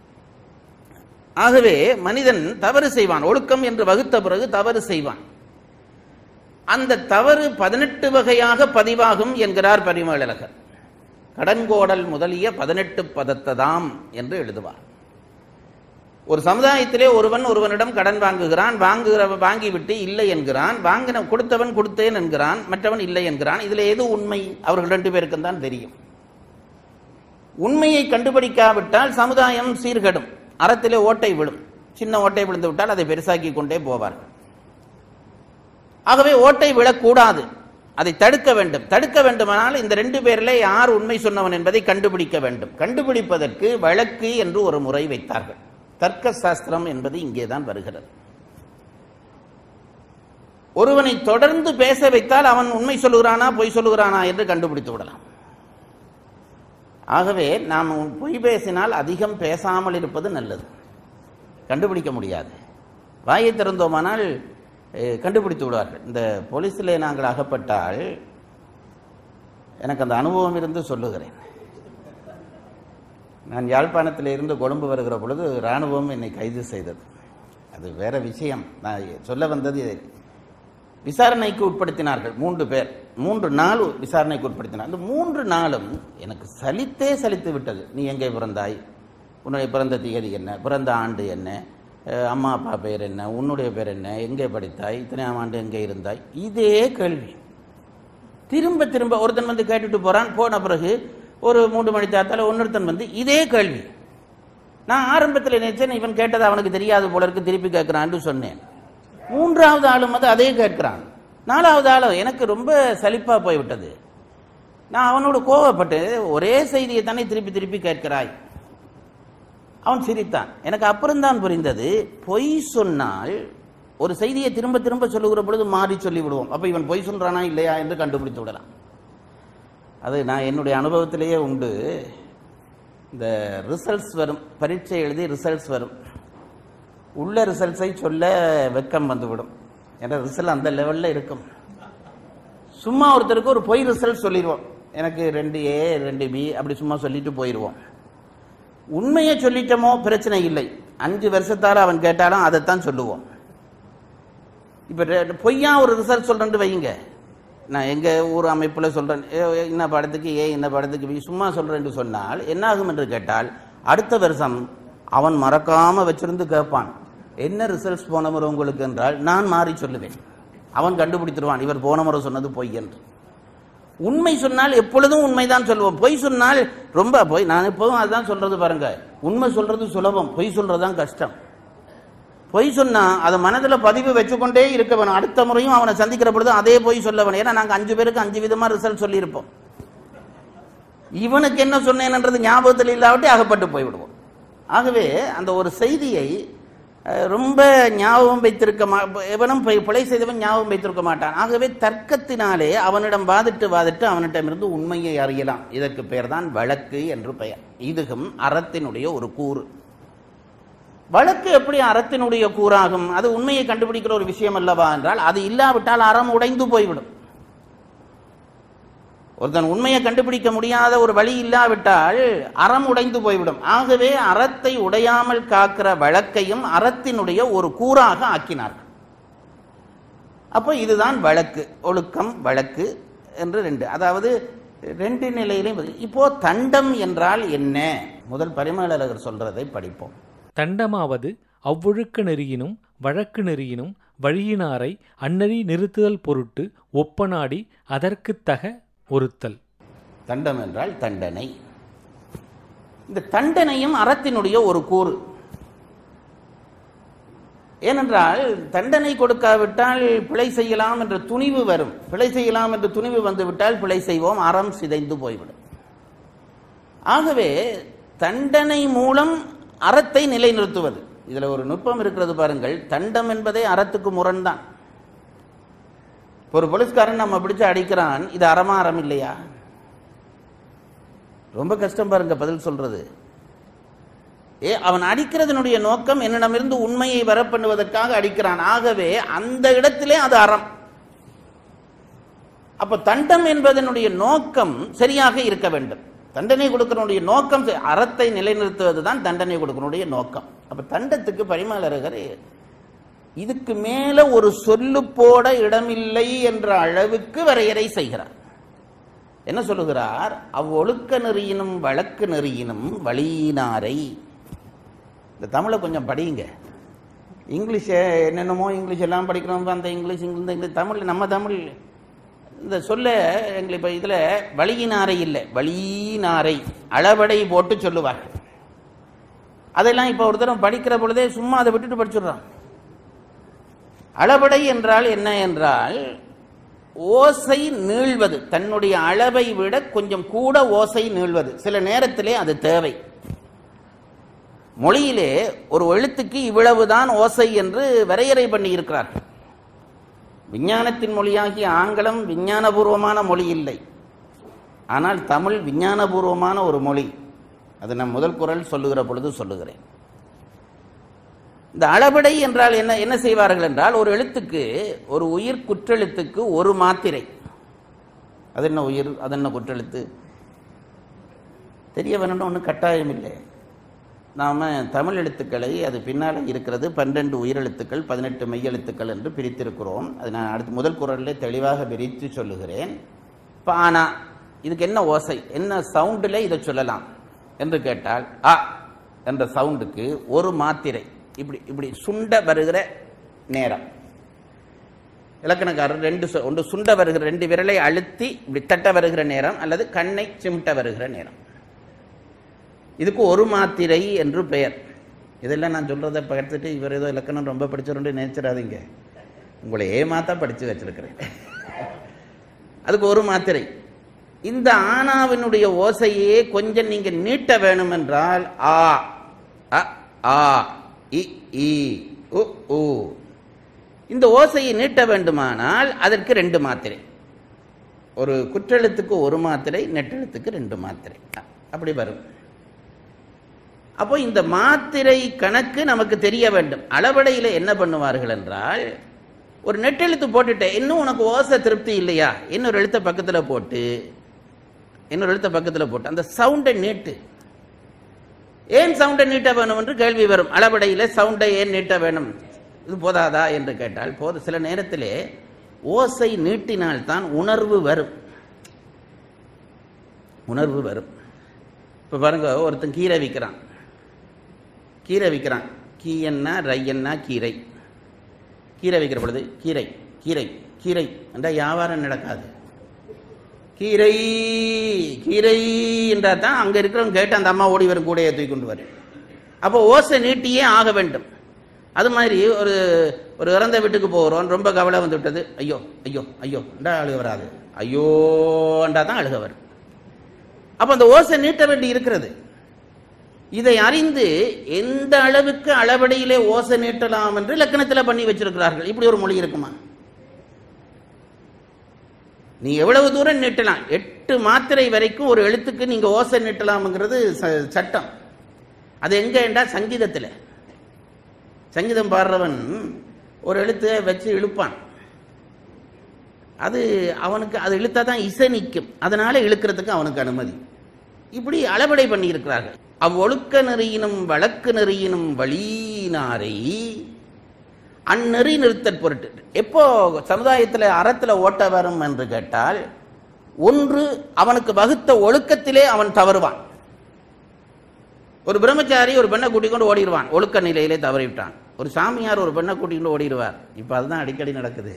ஆகவே மனிதன் தவறு செய்வான் ஒழுக்கம் என்று வகுத்த பிறகு தவறு செய்வான் அந்த தவறு பதினெட்டு வகையாக பதிவாகும் என்கிறார் பரிமளகர் கடன்கோடல் முதலிய பதினெட்டு பதத்ததாம் என்று எழுதுவார் ஒரு சமுதாயத்திலே ஒருவன் ஒருவனிடம் கடன் வாங்குகிறான் வாங்குகிற வாங்கிவிட்டு இல்லை என்கிறான் வாங்கின கொடுத்தவன் கொடுத்தேன் என்கிறான் மற்றவன் இல்லை என்கிறான் இதுல எது உண்மை அவர்கள் ரெண்டு பேருக்கும் தான் தெரியும் உண்மையை கண்டுபிடிக்காவிட்டால் சமுதாயம் சீர்கடும் அறத்திலே ஓட்டை விழும் சின்ன ஓட்டை விழுந்து விட்டால் அதை பெருசாக்கி கொண்டே போவார்கள் ஆகவே ஓட்டை விழக்கூடாது அதை தடுக்க வேண்டும் தடுக்க வேண்டுமானால் இந்த ரெண்டு பேரில் யார் உண்மை சொன்னவன் என்பதை கண்டுபிடிக்க வேண்டும் கண்டுபிடிப்பதற்கு வழக்கு என்று ஒரு முறை வைத்தார்கள் தர்க்க சாஸ்திரம் என்பது இங்கேதான் வருகிறது ஒருவனை தொடர்ந்து பேச வைத்தால் அவன் உண்மை சொல்லுகிறானா பொய் சொல்லுகிறானா என்று கண்டுபிடித்து விடலாம் ஆகவே நாம் பொய் பேசினால் அதிகம் பேசாமல் இருப்பது நல்லது கண்டுபிடிக்க முடியாது வாயை திறந்தோமானால் கண்டுபிடித்து விடுவார்கள் இந்த போலீஸில் நாங்கள் அகப்பட்டால் எனக்கு அந்த அனுபவம் இருந்து சொல்லுகிறேன் நான் யாழ்ப்பாணத்தில் இருந்து கொழும்பு வருகிற பொழுது இராணுவம் என்னை கைது செய்தது அது வேற விஷயம் நான் சொல்ல வந்தது விசாரணைக்கு உட்படுத்தினார்கள் மூன்று பேர் மூன்று நாள் விசாரணைக்கு உட்படுத்தினார் அந்த மூன்று நாளும் எனக்கு சலித்தே சலித்து விட்டது நீ எங்கே பிறந்தாய் உன்னுடைய பிறந்த திகதி என்ன பிறந்த ஆண்டு என்ன அம்மா அப்பா பேர் என்ன உன்னுடைய பேர் என்ன எங்கே படித்தாய் இத்தனையாம் ஆண்டு எங்கே இருந்தாய் இதே கேள்வி திரும்ப திரும்ப ஒருத்தன் வந்து கேட்டுட்டு போறான் போன பிறகு ஒரு மூன்று மணி தாத்தால இன்னொருத்தன் வந்து இதே கேள்வி நான் ஆரம்பத்தில் நினைச்சேன் இவன் கேட்டது அவனுக்கு தெரியாது போல இருக்கு திருப்பி கேட்கிறான்னு சொன்னேன் மூன்றாவது ஆளும் வந்து அதே கேட்கிறான் நாலாவது ஆளு எனக்கு ரொம்ப சலிப்பா போய்விட்டது நான் அவனோட கோவப்பட்டு ஒரே செய்தியை தானே திருப்பி திருப்பி கேட்கிறாய் அவன் சிரித்தான் எனக்கு அப்புறம்தான் புரிந்தது பொய் சொன்னால் ஒரு செய்தியை திரும்ப திரும்ப சொல்லுகிற பொழுது மாறி சொல்லி விடுவோம் அப்ப இவன் பொய் சொல்றானா இல்லையா என்று கண்டுபிடித்து விடலாம் அது நான் என்னுடைய அனுபவத்திலேயே உண்டு இந்த ரிசல்ட்ஸ் வரும் பரீட்சை எழுதி ரிசல்ட்ஸ் வரும் உள்ள ரிசல்ட்ஸை சொல்ல வெக்கம் வந்துவிடும் ஏன்னா ரிசல்ட் அந்த லெவலில் இருக்கும் சும்மா ஒருத்தருக்கு ஒரு பொய் ரிசல்ட் சொல்லிடுவோம் எனக்கு ரெண்டு ஏ ரெண்டு பி அப்படி சும்மா சொல்லிட்டு போயிடுவோம் உண்மையை சொல்லிட்டோமோ பிரச்சனை இல்லை அஞ்சு வருஷத்தால் அவன் கேட்டாலும் அதைத்தான் சொல்லுவோம் இப்போ பொய்யா ஒரு ரிசல்ட் சொல்றேன்னு வைங்க நான் எங்க ஊர் அமைப்புல சொல்றேன் ஏ, ஏ, இன்ன படத்துக்கு ஏ இன்ன படத்துக்கு பி சும்மா சொல்றேன்னு சொன்னால் என்ன ஆகும் என்று கேட்டால் அடுத்த வருஷம் அவன் மறக்காம வச்சிருந்து கேட்பான் என்ன ரிசல்ட்ஸ் போன முறை உங்களுக்கு என்றால் நான் மாறி சொல்லுவேன் அவன் கண்டுபிடித்துருவான் இவர் போன முறை சொன்னது பொய் என்று உண்மை சொன்னால் எப்பொழுதும் உண்மைதான் சொல்லுவோம் பொய் சொன்னால் ரொம்ப பொய் நான் எப்போதும் அதுதான் சொல்றது பாருங்க உண்மை சொல்றது சுலபம் பொய் சொல்றதுதான் கஷ்டம் பொய் சொன்னா அதை மனதில் பதிவு வச்சுக்கொண்டே இருக்க வேணும் அடுத்த முறையும் அவனை சந்திக்கிற பொழுது அதே பொய் சொல்ல வேணும் ஏன்னா நாங்க அஞ்சு பேருக்கு அஞ்சு விதமா ரிசல்ட் சொல்லியிருப்போம் இவனுக்கு என்ன சொன்னேன்ன்றது ஞாபகத்தில் இல்லாவிட்டு அகப்பட்டு போய்விடுவோம் ஆகவே அந்த ஒரு செய்தியை அஹ், ரொம்ப ஞாபகம் வைத்திருக்க மா எவனும் பொய்- பிழை செய்தவன் ஞாபகம் வைத்திருக்க மாட்டான் ஆகவே தர்க்கத்தினாலே அவனிடம் வாதிட்டு வாதிட்டு அவனிடமிருந்து உண்மையை அறியலாம் இதற்கு பெயர் தான் வழக்கு என்று பெயர் இதுகும் அறத்தினுடைய ஒரு கூறு வழக்கு எப்படி அறத்தினுடைய கூறாகும் அது உண்மையை கண்டுபிடிக்கிற ஒரு விஷயம் அல்லவா என்றால் அது இல்லாவிட்டால் அறம் உடைந்து போய்விடும் ஒருத்தன் உண்மையை கண்டுபிடிக்க முடியாத ஒரு வழி இல்லாவிட்டால் அறம் உடைந்து போய்விடும் ஆகவே அறத்தை உடையாமல் காக்கிற வழக்கையும் அறத்தினுடைய ஒரு கூறாக ஆக்கினார்கள் அப்போ இதுதான் வழக்கு ஒழுக்கம் வழக்கு என்று ரெண்டு அதாவது ரெண்டு நிலையிலையும் பதில். இப்போ தண்டம் என்றால் என்ன முதல் பரிமேலழகர் சொல்றதை படிப்போம் தண்டமாவது அவ்வொழுக்க நெறியினும் வழக்கு நெறியினும் வழியினாரை அந்நெறி நிறுத்துதல் பொருட்டு ஒப்பனாடி அதற்குத் தக ஒருத்தல் தண்டம் என்றால் தண்டனை இந்த தண்டனையும் அறத்தினுடைய ஒரு கூறு ஏனென்றால் தண்டனை கொடுக்காவிட்டால் பிழை செய்யலாம் என்ற துணிவு வரும் பிழை செய்யலாம் என்ற துணிவு வந்துவிட்டால் பிழை செய்வோம் அறம் சிதைந்து போய்விடும் ஆகவே தண்டனை மூலம் அறத்தை நிலைநிறுத்துவது இதுல ஒரு நுட்பம் இருக்கிறது பாருங்கள் தண்டம் என்பதே அறத்துக்கு முரண்தான் இப்ப ஒரு போலீஸ்காரன் நம்ம பிடிச்சு அடிக்கிறான் இது அறமா அறம் இல்லையா ரொம்ப கஷ்டம் பாருங்க பதில் சொல்றது ஏ அவன் அடிக்கிறதனுடைய நோக்கம் என்னிடமிருந்து உண்மையை வர பண்ணுவதற்காக அடிக்கிறான் ஆகவே அந்த இடத்திலே அது அறம் அப்ப தண்டம் என்பதனுடைய நோக்கம் சரியாக இருக்க வேண்டும் தண்டனை கொடுக்கறனுடைய நோக்கம் சரி. அறத்தை நிலைநிறுத்துவதுதான் தண்டனை கொடுக்கறனுடைய நோக்கம் அப்ப தண்டத்துக்கு பரிமலரகர் இதுக்கு மேல ஒரு சொல்லு போட இடமில்லை என்ற அளவுக்கு வரையறை செய்கிறார் என்ன சொல்லுகிறார் அவ்வொழுக்க நெறியினும் வழக்கு நெறியினும் வழியினாரை இந்த தமிழை கொஞ்சம் படியுங்க இங்கிலீஷை என்னென்னமோ இங்கிலீஷ் எல்லாம் படிக்கிறோம் அந்த இங்கிலீஷ் இந்த இங்கிலீஷ் தமிழ் நம்ம தமிழ் இந்த சொல்ல எங்களுக்கு இப்போ இதில் வழியினாரை இல்லை வழியினாரை அளவடை போட்டு சொல்லுவார்கள் அதெல்லாம் இப்போ ஒரு தடவை படிக்கிற பொழுதே சும்மா அதை விட்டுட்டு படிச்சுடுறான் அளவடை என்றால் என்ன என்றால் ஓசை நீள்வது தன்னுடைய அளவை விட கொஞ்சம் கூட ஓசை நீள்வது சில நேரத்திலே அது தேவை மொழியிலே ஒரு எழுத்துக்கு இவ்வளவுதான் ஓசை என்று வரையறை பண்ணி இருக்கிறார்கள் விஞ்ஞானத்தின் மொழியாகிய ஆங்கிலம் விஞ்ஞானபூர்வமான மொழி இல்லை ஆனால் தமிழ் விஞ்ஞானபூர்வமான ஒரு மொழி அது நான் முதல் குரல் சொல்லுகிற பொழுது சொல்லுகிறேன் இந்த அளபடை என்றால் என்ன என்ன செய்வார்கள் என்றால் ஒரு எழுத்துக்கு ஒரு உயிர் குற்றெழுத்துக்கு ஒரு மாத்திரை அது என்ன உயிர் அது என்ன குற்றெழுத்து தெரிய வேணும்னு ஒன்றும் கட்டாயம் இல்லை நாம் தமிழ் எழுத்துக்களை அது பின்னால் இருக்கிறது பன்னிரண்டு உயிரெழுத்துக்கள் பதினெட்டு மெய்யெழுத்துக்கள் என்று பிரித்திருக்கிறோம் அது நான் அடுத்து முதல் குரலிலே தெளிவாக பிரித்து சொல்லுகிறேன் இப்போ ஆனா இதுக்கு என்ன ஓசை என்ன சவுண்டில் இதை சொல்லலாம் என்று கேட்டால் அ என்ற சவுண்டுக்கு ஒரு மாத்திரை இப்படி இப்படி சுண்ட வருகிற நேரம் இலக்கணக்காரர் ரெண்டு சொ- ஒன்று சுண்ட வருகிற ரெண்டு விரலை அழுத்தி இப்படி தட்ட வருகிற நேரம் அல்லது கண்ணை சிமிட்ட வருகிற நேரம் இதுக்கு ஒரு மாத்திரை என்று பெயர் இதெல்லாம் நான் சொல்கிறத படுத்துட்டு இவர் ஏதோ இலக்கணம் ரொம்ப படிச்சிருந்து நினைச்சிடாதீங்க உங்களை ஏமாத்தா படித்து வச்சிருக்கிறேன் அதுக்கு ஒரு மாத்திரை இந்த ஆனாவினுடைய ஓசையே கொஞ்சம் நீங்க நீட்ட வேணும் என்றால் ஆ அ ஆ இ ஈ உ உ இந்த ஓசையை நீட்ட வேண்டுமானால் அதற்கு ரெண்டு மாத்திரை ஒரு குற்றெழுத்துக்கு ஒரு மாத்திரை நெட்டெழுத்துக்கு ரெண்டு மாத்திரை அ- அப்படி வரும் அப்போ இந்த மாத்திரை கணக்கு நமக்கு தெரிய வேண்டும் அளவடையில் என்ன பண்ணுவார்கள் என்றால் ஒரு நெட்டெழுத்து போட்டுட்டேன் இன்னும் உனக்கு ஓசை திருப்தி இல்லையா இன்னொரு எழுத்த பக்கத்தில் போட்டு இன்னொரு எழுத்த பக்கத்தில் போட்டு அந்த சவுண்டை நீட்டு ஏன் சவுண்டை நீட்ட வேணும் என்று கேள்வி வரும் அளவடையில் சவுண்டை ஏன் நீட்ட வேணும் இது போதாதா என்று கேட்டால் போது சில நேரத்திலே ஓசை நீட்டினால்தான் உணர்வு வரும் உணர்வு வரும் இப்போ பாருங்க ஒருத்தன் கீரை விற்கிறான் கீரை விற்கிறான் கீயன்னா ரையன்னா கீரை கீரை விற்கிற பொழுது கீரை கீரை கீரை என்றால் வியாபாரம் நடக்காது கீரை கீரை என்றால் தான் அங்கே இருக்கிறவங்க கேட்டு அந்த அம்மா ஓடி வரும் கூடையை தூக்கி கொண்டு வரும் அப்போ ஓசை நீட்டியே ஆக வேண்டும் அது மாதிரி ஒரு ஒரு இறந்த வீட்டுக்கு போகிறோம் ரொம்ப கவலை வந்து விட்டது ஐயோ ஐயோ ஐயோ என்றா அழுக வராது ஐயோண்டா தான் அழுக வரும் அப்போ அந்த ஓசை நீட்ட வேண்டி இருக்கிறது இதை அறிந்து எந்த அளவுக்கு அளவடையிலே ஓசை நீட்டலாம் என்று இலக்கணத்தில் பண்ணி வச்சிருக்கிறார்கள் இப்படி ஒரு மொழி இருக்குமா நீ எவ்வளவு தூரம் நீட்டலாம் எட்டு மாத்திரை வரைக்கும் ஒரு எழுத்துக்கு நீங்க ஓசை நீட்டலாம்ங்கிறது ச- சட்டம் அது எங்க என்றால் சங்கீதத்தில் சங்கீதம் பாடுறவன் ஒரு எழுத்தை வச்சு இழுப்பான் அது அவனுக்கு அது இழுத்தா தான் இசை நிற்கும் அதனால இழுக்கிறதுக்கு அவனுக்கு அனுமதி இப்படி அளவடை பண்ணி இருக்கிறார்கள் அவ்வொழுக்க நெறியினும் வழக்கு நெறியினும் வழியினாரை அந்நெறி நிறுத்தற் பொருட்டு எப்போ சமுதாயத்தில் அறத்தில் ஓட்ட வரும் என்று கேட்டால் ஒன்று அவனுக்கு வகுத்த ஒழுக்கத்திலே அவன் தவறுவான் ஒரு பிரம்மச்சாரி ஒரு பெண்ணை கூட்டிக் கொண்டு ஓடிடுவான் ஒழுக்க நிலையிலே தவறிவிட்டான் ஒரு சாமியார் ஒரு பெண்ணை கூட்டிக் கொண்டு ஓடிடுவார் இப்போ அதுதான் அடிக்கடி நடக்குது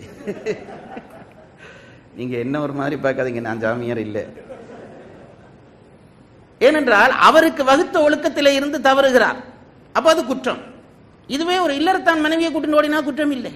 நீங்க என்ன ஒரு மாதிரி பார்க்காதீங்க நான் சாமியார் இல்லை ஏனென்றால் அவருக்கு வகுத்த ஒழுக்கத்திலே இருந்து தவறுகிறார் அப்ப அது குற்றம் இதுவே ஒரு இல்லறத்தான் மனைவியை கூட்டிட்டு ஓடினா குற்றம் இல்லை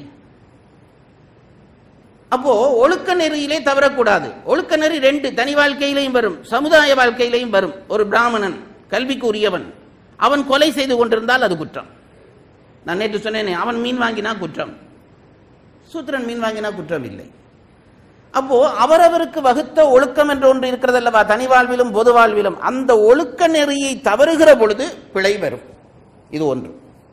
அப்போ ஒழுக்க நெறியிலே தவறக்கூடாது ஒழுக்க நெறி ரெண்டு தனி வாழ்க்கையிலையும் வரும் சமுதாய வாழ்க்கையிலையும் வரும் ஒரு பிராமணன் கல்விக்கு உரியவன் அவன் கொலை செய்து கொண்டிருந்தால் அது குற்றம் நான் நேற்று சொன்னேனே அவன் மீன் வாங்கினா குற்றம் சூத்திரன் மீன் வாங்கினா குற்றம் இல்லை அப்போ அவரவருக்கு வகுத்த ஒழுக்கம் என்று ஒன்று இருக்கிறது அல்லவா தனி வாழ்விலும் பொது வாழ்விலும் அந்த ஒழுக்க நெறியை தவறுகிற பொழுது பிழை வரும் இது ஒன்று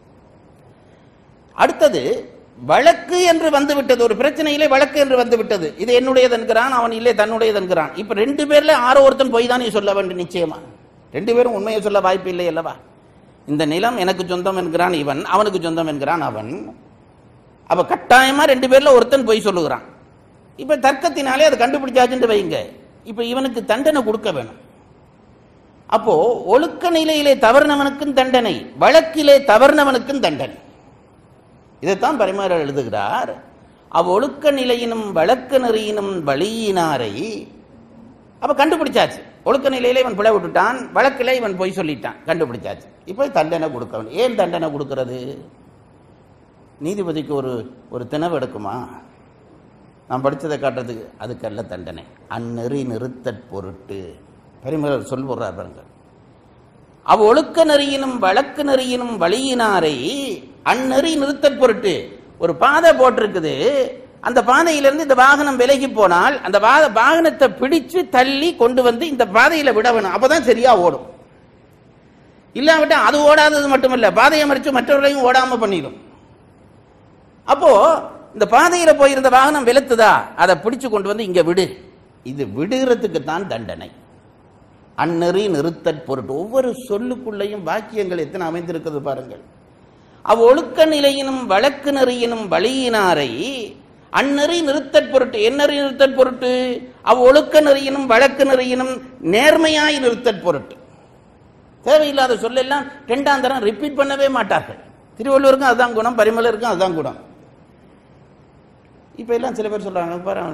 அடுத்தது வழக்கு என்று வந்துவிட்டது ஒரு பிரச்சனையிலே வழக்கு என்று வந்துவிட்டது இது என்னுடையது என்கிறான் அவன் இல்லை தன்னுடையது என்கிறான் இப்ப ரெண்டு பேர்ல ஆரோ ஒருத்தன் போய் தான் நீ சொல்ல வேண்டும் நிச்சயமா ரெண்டு பேரும் உண்மையை சொல்ல வாய்ப்பு இல்லை அல்லவா இந்த நிலம் எனக்கு சொந்தம் என்கிறான் இவன் அவனுக்கு சொந்தம் என்கிறான் அவன் அப்ப கட்டாயமா ரெண்டு பேர்ல ஒருத்தன் பொய் சொல்லுகிறான் இப்ப தர்க்கத்தினாலே அதை கண்டுபிடிச்சாச்சுன்னு வைங்க இப்ப இவனுக்கு தண்டனை கொடுக்க வேணும் அப்போ ஒழுக்க நிலையிலே தவறினவனுக்கும் தண்டனை வழக்கிலே தவறினவனுக்கும் தண்டனை இதைத்தான் பரிமாறர் எழுதுகிறார் அவ்வொழுக்க நிலையினும் வழக்கு நெறியினும் வழியினாரை அப்ப கண்டுபிடிச்சாச்சு ஒழுக்க நிலையில இவன் பிழை விட்டுட்டான் வழக்கில் இவன் பொய் சொல்லிட்டான் கண்டுபிடிச்சாச்சு இப்போ தண்டனை கொடுக்க வேண்டும் ஏன் தண்டனை கொடுக்கிறது நீதிபதிக்கு ஒரு ஒரு திணவு எடுக்குமா நான் படித்ததை காட்டுறதுக்கு அதுக்கல்ல தண்டனை அந்நெறி நிறுத்தற் பொருட்டு பரிமலர் சொல் போடுறார் பாருங்க அவ் ஒழுக்க நெறியினும் வழக்கு நெறியினும் வழியினாரை அந்நெறி நிறுத்தற் பொருட்டு ஒரு பாதை போட்டிருக்குது அந்த பாதையிலிருந்து இந்த வாகனம் விலகி போனால் அந்த வா- வாகனத்தை பிடிச்சு தள்ளி கொண்டு வந்து இந்த பாதையில விட வேணும் அப்பதான் சரியா ஓடும் இல்லாவிட்டா அது ஓடாதது மட்டுமல்ல பாதையை மறிச்சு மற்றவர்களையும் ஓடாம பண்ணிடும் அப்போ இந்த பாதையில போயிருந்த வாகனம் வெளுத்துதா அதை பிடிச்சு கொண்டு வந்து இங்க விடு இது விடுகிறதுக்கு தான் தண்டனை அந்நெறி நிறுத்தற் பொருட்டு ஒவ்வொரு சொல்லுக்குள்ளேயும் வாக்கியங்கள் எத்தனை அமைந்திருக்கிறது பாருங்கள் அவ் ஒழுக்க நிலையினும் வழக்கு நெறியினும் வழியினாரை அந்நெறி நிறுத்தற் பொருட்டு என்னறி நிறுத்தற் பொருட்டு அவ் ஒழுக்க நெறியினும் வழக்கு நெறியினும் நேர்மையாய் நிறுத்தற் பொருட்டு தேவையில்லாத சொல்லெல்லாம் ரெண்டாம் தரம் ரிப்பீட் பண்ணவே மாட்டார்கள் திருவள்ளுவருக்கும் அதுதான் குணம் பரிமலருக்கும் அதுதான் குணம் இப்ப எல்லாம் சில பேர் சொல்றாங்க பாரு அவனு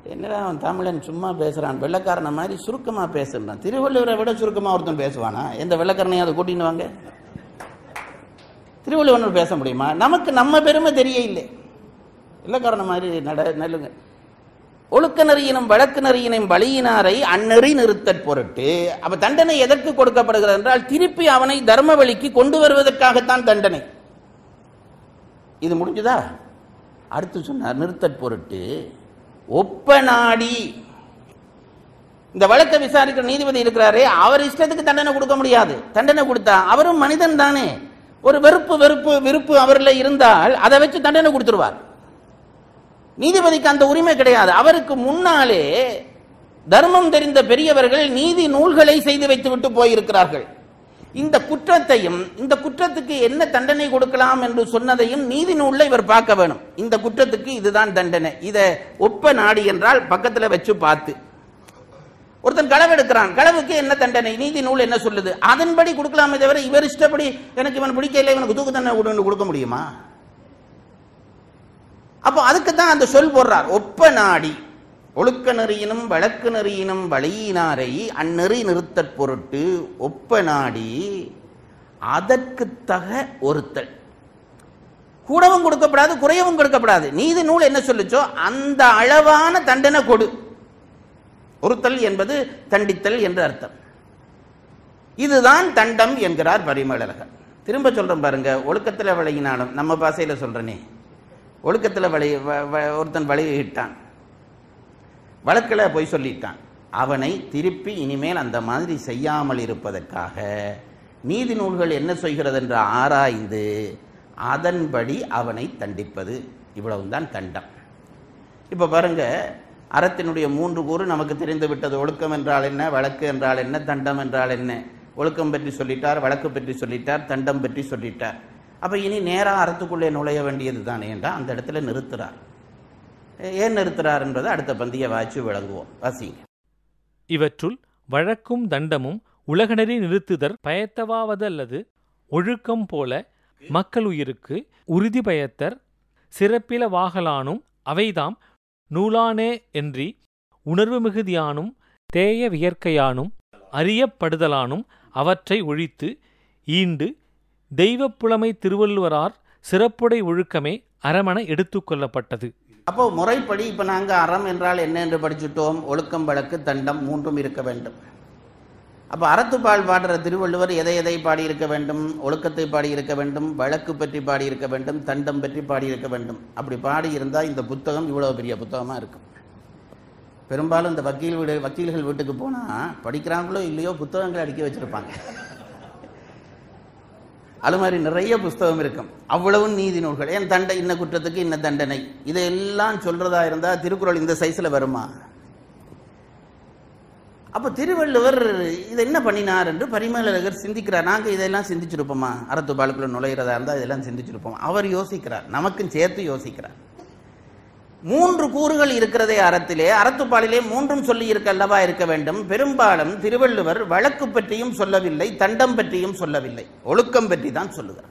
என்னடா அவன் தமிழன் சும்மா பேசுறான் வெள்ளக்காரனை மாதிரி சுருக்கமா பேசுறான் திருவள்ளுவரை விட சுருக்கமா ஒருத்தன் பேசுவானா எந்த வெள்ளக்காரனையும் அதை கூட்டின்னு வாங்க திருவள்ளுவனர் பேச முடியுமா நமக்கு நம்ம பெருமை தெரிய இல்லை வெள்ளக்காரனை மாதிரி நட நல்லுங்க ஒழுக்க நெறியினும் வழக்கு நெறியினும் பலியினாரை அந்நெறி நிறுத்தற் பொருட்டு அப்ப தண்டனை எதற்கு கொடுக்கப்படுகிறது என்றால் திருப்பி அவனை தர்ம வழிக்கு கொண்டு வருவதற்காகத்தான் தண்டனை இது முடிஞ்சுதா அடுத்து சொன்னார் நிறுத்தற் பொருட்டு ஒப்ப நாடி இந்த வழக்கை விசாரிக்கிற நீதிபதி இருக்கிறாரே அவர் இஷ்டத்துக்கு தண்டனை கொடுக்க முடியாது தண்டனை கொடுத்தா அவரும் மனிதன் தானே ஒரு வெறுப்பு வெறுப்பு விருப்பு அவரில் இருந்தால் அதை வச்சு தண்டனை கொடுத்துருவார் நீதிபதிக்கு அந்த உரிமை கிடையாது அவருக்கு முன்னாலே தர்மம் தெரிந்த பெரியவர்கள் நீதி நூல்களை செய்து வைத்துவிட்டு போயிருக்கிறார்கள் இந்த குற்றத்தையும் இந்த குற்றத்துக்கு என்ன தண்டனை கொடுக்கலாம் என்று சொன்னதையும் நீதி நூல்ல இவர் பார்க்க வேணும் இந்த குற்றத்துக்கு இதுதான் தண்டனை இதை ஒப்ப நாடி என்றால் பக்கத்துல வச்சு பார்த்து ஒருத்தன் களவு எடுக்கிறான் களவுக்கு என்ன தண்டனை நீதி நூல் என்ன சொல்லுது அதன்படி கொடுக்கலாமே தவிர இவர் இஷ்டப்படி எனக்கு இவன் பிடிக்கல இவனுக்கு தூக்கு தண்டனை கொடுன்னு கொடுக்க முடியுமா அப்போ அதுக்கு தான் அந்த சொல் போடுறார் ஒப்ப நாடி ஒழுக்க நெறியினும் வழக்கு நெறியினும் வழியினாரை அந்நெறி நிறுத்தற் பொருட்டு ஒப்ப நாடி அதற்கு தக ஒருத்தல் கூடவும் கொடுக்கப்படாது குறையவும் கொடுக்கப்படாது நீதி நூல் என்ன சொல்லுச்சோ அந்த அளவான தண்டனை கொடு ஒருத்தல் என்பது தண்டித்தல் என்று அர்த்தம் இதுதான் தண்டம் என்கிறார் பரிமளகர் திரும்ப சொல்றேன் பாருங்க ஒழுக்கத்தில் விளையினாலும் நம்ம பாசையில சொல்றேனே ஒழுக்கத்தில் வழி வ- வ- ஒருத்தன் வழியிட்டான் வழக்கில் போய் சொல்லிட்டான் அவனை திருப்பி இனிமேல் அந்த மாதிரி செய்யாமல் இருப்பதற்காக நீதி நூல்கள் என்ன செய்கிறது என்று ஆராய்ந்து அதன்படி அவனை தண்டிப்பது இவ்வளவுதான் தண்டம் இப்போ பாருங்க அறத்தினுடைய மூன்று கூறு நமக்கு தெரிந்து விட்டது ஒழுக்கம் என்றால் என்ன வழக்கு என்றால் என்ன தண்டம் என்றால் என்ன ஒழுக்கம் பற்றி சொல்லிட்டார் வழக்கு பற்றி சொல்லிட்டார் தண்டம் பற்றி சொல்லிட்டார் அப்ப இனி நேரா அறத்துக்குள்ளே நுழைய வேண்டியது தானே என்றால் அந்த இடத்துல நிறுத்துறார் ஏன் நிறுத்துறார் என்பதை அடுத்த பந்தியை வாய்ச்சி விளங்குவோம் வாசிங்க இவற்றுள் வழக்கும் தண்டமும் உலகநெறி நிறுத்துதற் பயத்தவாவதல்லது ஒழுக்கம் போல மக்கள் உயிருக்கு உறுதி பயத்தர் சிறப்பில வாகலானும் அவைதாம் நூலானே என்றி உணர்வு மிகுதியானும் தேய வியர்க்கையானும் அறியப்படுதலானும் அவற்றை ஒழித்து ஈண்டு தெய்வப் புலமை திருவள்ளுவரார் சிறப்புடை ஒழுக்கமே அறமன எடுத்துக்கொள்ளப்பட்டது அப்போ முறைப்படி இப்ப நாங்க அறம் என்றால் என்ன என்று படிச்சுட்டோம் ஒழுக்கம் வழக்கு தண்டம் மூன்றும் இருக்க வேண்டும் அப்ப அறத்துப்பால் பாடுற திருவள்ளுவர் எதை எதை பாடியிருக்க வேண்டும் ஒழுக்கத்தை பாடியிருக்க வேண்டும் வழக்கு பற்றி பாடியிருக்க வேண்டும் தண்டம் பற்றி பாடியிருக்க வேண்டும் அப்படி பாடி இருந்தா இந்த புத்தகம் இவ்வளவு பெரிய புத்தகமா இருக்கும் பெரும்பாலும் இந்த வக்கீல் வீடு வக்கீல்கள் வீட்டுக்கு போனா படிக்கிறாங்களோ இல்லையோ புத்தகங்களை அடுக்கி வச்சிருப்பாங்க அது மாதிரி நிறைய புஸ்தகம் இருக்கும் அவ்வளவு நீதி நூல்கள் ஏன் தண்டை இன்ன குற்றத்துக்கு இன்ன தண்டனை இதையெல்லாம் சொல்றதா இருந்தா திருக்குறள் இந்த சைஸ்ல வருமா அப்ப திருவள்ளுவர் இதை என்ன பண்ணினார் என்று பரிமேலழகர் சிந்திக்கிறார் நாங்க இதெல்லாம் சிந்திச்சிருப்போமா அறத்து பாலுக்குள்ள நுழையிறதா இருந்தா இதெல்லாம் சிந்திச்சிருப்போம் அவர் யோசிக்கிறார் நமக்கும் சேர்த்து யோசிக்கிறார் மூன்று கூறுகள் இருக்கிறதே அறத்திலே அறத்துப்பாலிலே மூன்றும் சொல்லி இருக்க அல்லவா இருக்க வேண்டும் பெரும்பாலும் திருவள்ளுவர் வழக்கு பற்றியும் சொல்லவில்லை தண்டம் பற்றியும் சொல்லவில்லை ஒழுக்கம் பற்றி தான் சொல்லுகிறார்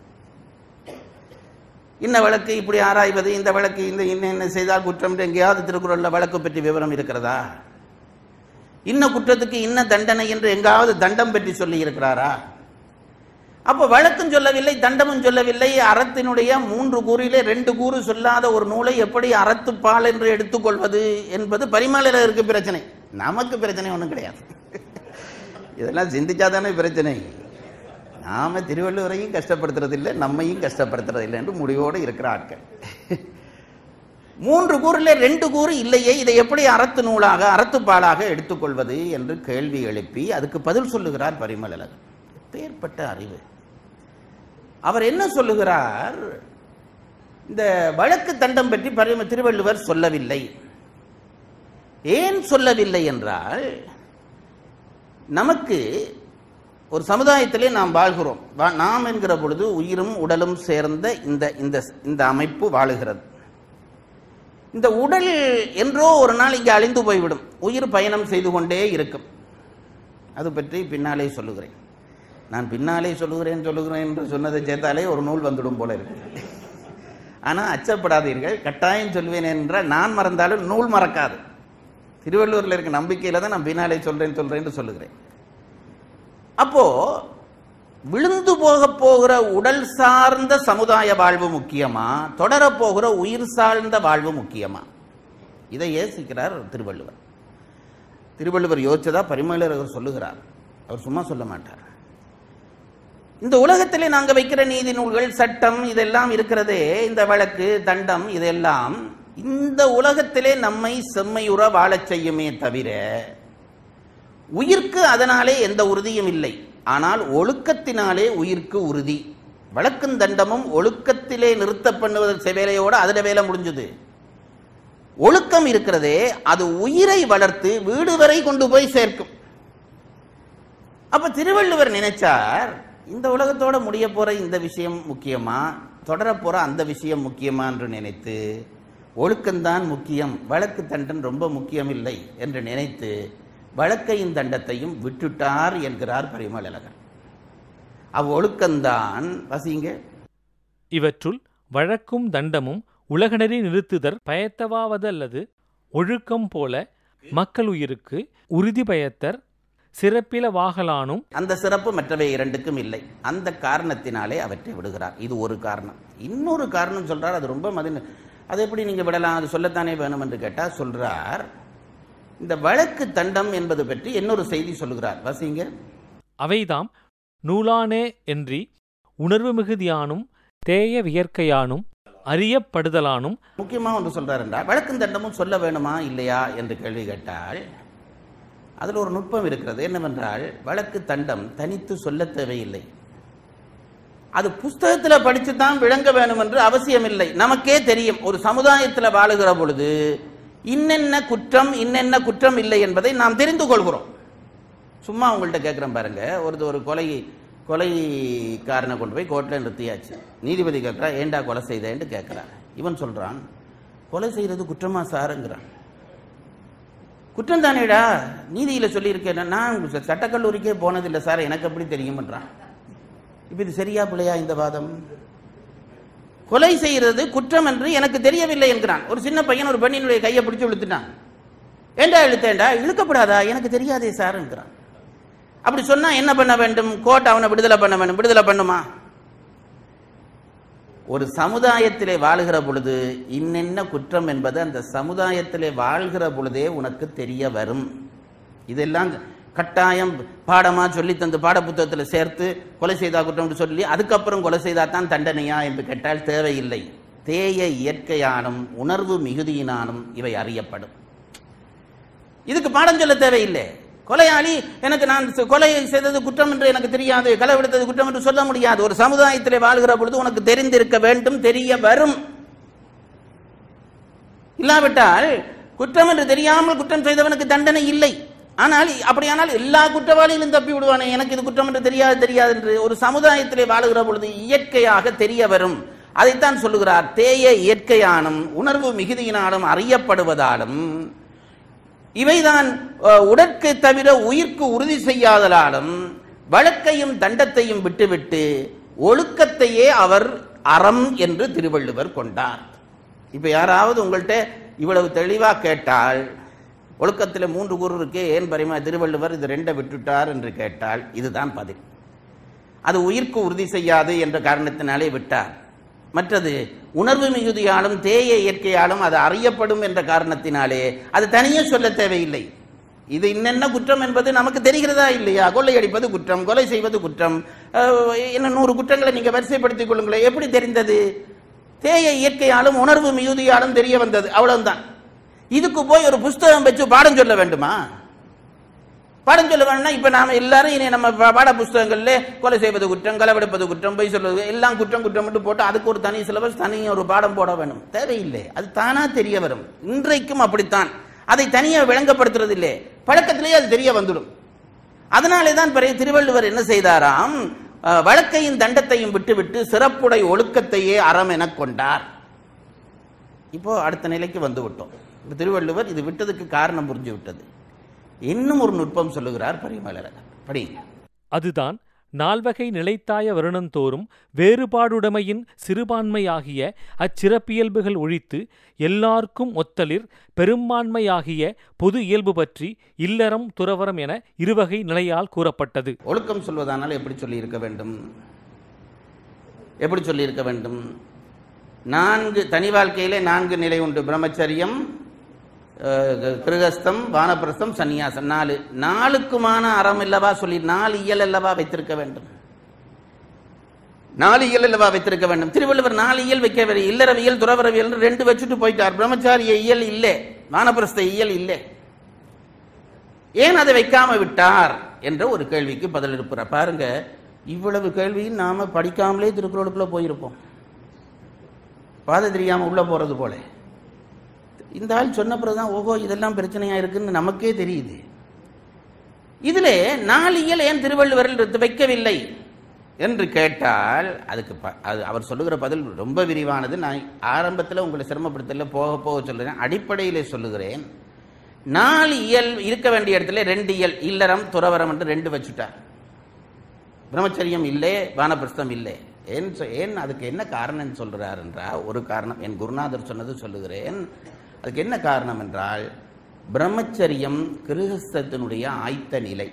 இன்ன வழக்கு இப்படி ஆராய்வது இந்த வழக்கு இந்த இன்ன என்ன செய்தால் குற்றம் என்று எங்கேயாவது திருக்குறள்ல வழக்கு பற்றி விவரம் இருக்கிறதா இன்ன குற்றத்துக்கு இன்ன தண்டனை என்று எங்காவது தண்டம் பற்றி சொல்லி இருக்கிறாரா அப்போ வழக்கும் சொல்லவில்லை தண்டமும் சொல்லவில்லை அறத்தினுடைய மூன்று கூறிலே ரெண்டு கூறு சொல்லாத ஒரு நூலை எப்படி அறத்துப்பால் என்று எடுத்துக்கொள்வது என்பது பரிமாளருக்கு பிரச்சனை நமக்கு பிரச்சனை ஒன்றும் கிடையாது இதெல்லாம் சிந்திச்சாதானே பிரச்சனை நாம திருவள்ளுவரையும் கஷ்டப்படுத்துறது இல்லை நம்மையும் கஷ்டப்படுத்துறது இல்லை என்று முடிவோடு இருக்கிற ஆட்கள் மூன்று கூறில் ரெண்டு கூறு இல்லையே இதை எப்படி அறத்து நூலாக அறத்துப்பாலாக எடுத்துக்கொள்வது என்று கேள்வி எழுப்பி அதுக்கு பதில் சொல்லுகிறார் பரிமளகர் எப்பேற்பட்ட அறிவு அவர் என்ன சொல்லுகிறார் இந்த வழக்கு தண்டம் பற்றி பரிம திருவள்ளுவர் சொல்லவில்லை ஏன் சொல்லவில்லை என்றால் நமக்கு ஒரு சமுதாயத்திலே நாம் வாழ்கிறோம் வா- நாம் என்கிற பொழுது உயிரும் உடலும் சேர்ந்த இந்த இந்த இந்த அமைப்பு வாழுகிறது இந்த உடல் என்றோ ஒரு நாள் இங்கே அழிந்து போய்விடும் உயிர் பயணம் செய்து கொண்டே இருக்கும் அது பற்றி பின்னாலே சொல்லுகிறேன் நான் பின்னாலே சொல்லுகிறேன் சொல்லுகிறேன் என்று சொன்னதை சேர்த்தாலே ஒரு நூல் வந்துடும் போல இருக்கு ஆனால் அச்சப்படாதீர்கள் கட்டாயம் சொல்வேன் என்ற நான் மறந்தாலும் நூல் மறக்காது திருவள்ளுவரில் இருக்க நம்பிக்கையில தான் நான் பின்னாலே சொல்றேன் சொல்றேன்னு சொல்லுகிறேன் அப்போ விழுந்து போக போகிற உடல் சார்ந்த சமுதாய வாழ்வு முக்கியமா தொடரப் போகிற உயிர் சார்ந்த வாழ்வு முக்கியமா இதை யோசிக்கிறார் திருவள்ளுவர் திருவள்ளுவர் யோசிச்சதா பரிமளர் அவர் சொல்லுகிறார் அவர் சும்மா சொல்ல மாட்டார் இந்த உலகத்திலே நாங்க வைக்கிற நீதி நூல்கள் சட்டம் இதெல்லாம் இருக்கிறதே இந்த வழக்கு தண்டம் இதெல்லாம் இந்த உலகத்திலே நம்மை செம்மையுற வாழச் செய்யுமே தவிர உயிர்க்கு அதனாலே எந்த உறுதியும் இல்லை ஆனால் ஒழுக்கத்தினாலே உயிர்க்கு உறுதி வழக்கும் தண்டமும் ஒழுக்கத்திலே நிறுத்த பண்ணுவதற்கு வேலையோட அதுல வேலை முடிஞ்சது ஒழுக்கம் இருக்கிறதே அது உயிரை வளர்த்து வீடு வரை கொண்டு போய் சேர்க்கும் அப்ப திருவள்ளுவர் நினைச்சார் இந்த உலகத்தோட முடிய போற இந்த விஷயம் முக்கியமா தொடரப் போற அந்த விஷயம் முக்கியமா என்று நினைத்து ஒழுக்கம்தான் முக்கியம் வழக்கு தண்டன் ரொம்ப முக்கியம் இல்லை என்று நினைத்து வழக்கையும் தண்டத்தையும் விட்டுட்டார் என்கிறார் பரிமளகர் அவ்வொழுக்கம்தான் வசிங்க இவற்றுள் வழக்கும் தண்டமும் உலகநெறி நிறுத்துதற் பயத்தவாவதல்லது ஒழுக்கம் போல மக்கள் உயிருக்கு உறுதி பயத்தர் சிறப்பில வாகலானும் அந்த சிறப்பு மற்றவை இரண்டுக்கும் இல்லை அந்த காரணத்தினாலே அவற்றை விடுகிறார் இது ஒரு காரணம் இன்னொரு காரணம் சொல்றார் அது ரொம்ப மதி அது எப்படி நீங்க விடலாம் அது சொல்லத்தானே வேணும் என்று கேட்டால் சொல்றார் இந்த வழக்கு தண்டம் என்பது பற்றி இன்னொரு செய்தி சொல்லுகிறார் வசிங்க அவைதாம் நூலானே என்றி உணர்வு மிகுதியானும் தேய வியற்கையானும் அறியப்படுதலானும் முக்கியமாக ஒன்று சொல்றார் என்றால் வழக்கும் தண்டமும் சொல்ல வேணுமா இல்லையா என்று கேள்வி கேட்டால் அதில் ஒரு நுட்பம் இருக்கிறது என்னவென்றால் வழக்கு தண்டம் தனித்து சொல்ல தேவையில்லை அது புஸ்தகத்தில் படித்து தான் விளங்க வேணும் என்று அவசியமில்லை நமக்கே தெரியும் ஒரு சமுதாயத்தில் வாழுகிற பொழுது இன்னென்ன குற்றம் இன்னென்ன குற்றம் இல்லை என்பதை நாம் தெரிந்து கொள்கிறோம் சும்மா உங்கள்கிட்ட கேட்குறேன் பாருங்க ஒரு ஒரு கொலை கொலைக்காரனை கொண்டு போய் கோர்ட்டில் நிறுத்தியாச்சு நீதிபதி கேட்குறா ஏண்டா கொலை செய்தேன்னு கேட்குறான் இவன் சொல்கிறான் கொலை செய்கிறது குற்றமா சாருங்கிறான் குற்றம் தானேடா நீதியில் சொல்லியிருக்கேன் நான் சட்டக்கல்லூரிக்கே போனதில்லை சார் எனக்கு எப்படி தெரியுமன்றான் இப்போ இது சரியா பிள்ளையா இந்த வாதம் கொலை செய்கிறது குற்றம் என்று எனக்கு தெரியவில்லை என்கிறான் ஒரு சின்ன பையன் ஒரு பெண்ணினுடைய கையை பிடிச்சு இழுத்துட்டான் ஏண்டா இழுத்தேன்டா இழுக்கப்படாதா எனக்கு தெரியாதே சார் என்கிறான் அப்படி சொன்னா என்ன பண்ண வேண்டும் கோர்ட் அவனை விடுதலை பண்ண வேண்டும் விடுதலை பண்ணுமா ஒரு சமுதாயத்திலே வாழுகிற பொழுது இன்னென்ன குற்றம் என்பது அந்த சமுதாயத்திலே வாழ்கிற பொழுதே உனக்கு தெரிய வரும் இதெல்லாம் கட்டாயம் பாடமா சொல்லி தந்து பாட புத்தகத்தில் சேர்த்து கொலை செய்தா குற்றம் சொல்லி அதுக்கப்புறம் கொலை செய்தா தான் தண்டனையா என்று கேட்டால் தேவையில்லை தேய இயற்கையானும் உணர்வு மிகுதியினானும் இவை அறியப்படும் இதுக்கு பாடம் சொல்ல தேவையில்லை கொலையாளி எனக்கு நான் கொலை செய்தது குற்றம் என்று எனக்கு தெரியாது களவெடுத்தது குற்றம் என்று சொல்ல முடியாது ஒரு சமுதாயத்திலே வாழ்கிற பொழுது உனக்கு தெரிந்திருக்க வேண்டும் தெரிய வரும் இல்லாவிட்டால் குற்றம் என்று தெரியாமல் குற்றம் செய்தவனுக்கு தண்டனை இல்லை ஆனால் அப்படியானால் எல்லா குற்றவாளிகளும் தப்பி விடுவானே எனக்கு இது குற்றம் என்று தெரியாது தெரியாது என்று ஒரு சமுதாயத்திலே வாழுகிற பொழுது இயற்கையாக தெரிய வரும் அதைத்தான் சொல்லுகிறார் தேய இயற்கையானும் உணர்வு மிகுதியினாலும் அறியப்படுவதாலும் இவைதான் உடற்கு தவிர உயிர்க்கு உறுதி செய்யாதலாலும் வழக்கையும் தண்டத்தையும் விட்டுவிட்டு ஒழுக்கத்தையே அவர் அறம் என்று திருவள்ளுவர் கொண்டார் இப்ப யாராவது உங்கள்கிட்ட இவ்வளவு தெளிவா கேட்டால் ஒழுக்கத்தில் மூன்று கூறு இருக்கே ஏன் பரிமா திருவள்ளுவர் இது ரெண்டை விட்டுட்டார் என்று கேட்டால் இதுதான் பதில் அது உயிர்க்கு உறுதி செய்யாது என்ற காரணத்தினாலே விட்டார் மற்றது உணர்வு மிகுதியாலும் தேய இயற்கையாலும் அது அறியப்படும் என்ற காரணத்தினாலே அது தனியே சொல்ல தேவையில்லை இது இன்னென்ன குற்றம் என்பது நமக்கு தெரிகிறதா இல்லையா கொள்ளையடிப்பது குற்றம் கொலை செய்வது குற்றம் இன்னும் நூறு குற்றங்களை நீங்க வரிசைப்படுத்திக் கொள்ளுங்களேன் எப்படி தெரிந்தது தேய இயற்கையாலும் உணர்வு மிகுதியாலும் தெரிய வந்தது அவ்வளவுதான் இதுக்கு போய் ஒரு புஸ்தகம் வச்சு பாடம் சொல்ல வேண்டுமா பாடம் சொல்ல வேணும்னா இப்ப நாம எல்லாரும் இனி நம்ம பாட புஸ்தகங்கள்ல கொலை செய்வது குற்றம் களவெடுப்பது குற்றம் பொய் சொல்வது எல்லாம் குற்றம் குற்றம் மட்டும் போட்டு அதுக்கு ஒரு தனி சிலபஸ் தனி ஒரு பாடம் போட வேணும் தேவையில்லை அது தானா தெரிய வரும் இன்றைக்கும் அப்படித்தான் அதை தனியா விளங்கப்படுத்துறது இல்லை பழக்கத்திலேயே அது தெரிய வந்துடும் அதனாலே தான் பிறகு திருவள்ளுவர் என்ன செய்தாராம் வழக்கையும் தண்டத்தையும் விட்டுவிட்டு சிறப்புடை ஒழுக்கத்தையே அறம் என கொண்டார் இப்போ அடுத்த நிலைக்கு வந்து விட்டோம் திருவள்ளுவர் இது விட்டதுக்கு காரணம் புரிஞ்சு விட்டது இன்னும் ஒரு நுட்பம் சொல்லுகிறார் பரிமலர் படிங்க அதுதான் நால்வகை நிலைத்தாய வருணந்தோறும் வேறுபாடுடைமையின் சிறுபான்மையாகிய அச்சிறப்பியல்புகள் ஒழித்து எல்லார்க்கும் ஒத்தலிர் பெரும்பான்மையாகிய பொது இயல்பு பற்றி இல்லறம் துறவரம் என இருவகை நிலையால் கூறப்பட்டது ஒழுக்கம் சொல்வதானால் எப்படி சொல்லியிருக்க வேண்டும் எப்படி சொல்லியிருக்க வேண்டும் நான்கு தனி வாழ்க்கையிலே நான்கு நிலை உண்டு பிரம்மச்சரியம் அஹ், கிருகஸ்தம் வானப்பிரஸ்தம் சந்நியாசம் நாலு நாளுக்குமான அறம் இல்லவா சொல்லி நாலு இயல் அல்லவா வைத்திருக்க வேண்டும் நாலு இயல் அல்லவா வைத்திருக்க வேண்டும் திருவள்ளுவர் நாலு இயல் வைக்கவில்லை இல்லறவியல் துறவரவியல் ரெண்டு வச்சுட்டு போயிட்டார் பிரம்மச்சாரிய இயல் இல்லை வானப்பிரஸ்த இயல் இல்லை ஏன் அதை வைக்காம விட்டார் என்ற ஒரு கேள்விக்கு பதில் எழுப்புறார் பாருங்க இவ்வளவு கேள்வியும் நாம படிக்காமலே திருக்குறளுக்குள்ள போயிருப்போம் பாதை தெரியாம உள்ள போறது போல இந்த ஆள் சொன்ன பிறகுதான் ஓஹோ இதெல்லாம் பிரச்சனையா இருக்குன்னு நமக்கே தெரியுது இதுல நாளியல் ஏன் திருவள்ளுவரில் வைக்கவில்லை என்று கேட்டால் அதுக்கு ப- அது அவர் சொல்லுகிற பதில் ரொம்ப விரிவானது நான் ஆரம்பத்தில் உங்களை சிரமப்படுத்தல போக போக சொல்லுறேன் அடிப்படையிலே சொல்லுகிறேன் நாலு இயல் இருக்க வேண்டிய இடத்துல ரெண்டு இயல் இல்லறம் துறவரம் என்று ரெண்டு வச்சுட்டார் பிரம்மச்சரியம் இல்லை வானப்பிரஸ்தம் இல்லை ஏன் சொ- ஏன் அதுக்கு என்ன காரணம் சொல்றார் என்றால் ஒரு காரணம் என் குருநாதர் சொன்னது சொல்லுகிறேன் அதுக்கு என்ன காரணம் என்றால் பிரம்மச்சரியம் கிருஹஸ்தத்தினுடைய ஆய்த்த நிலை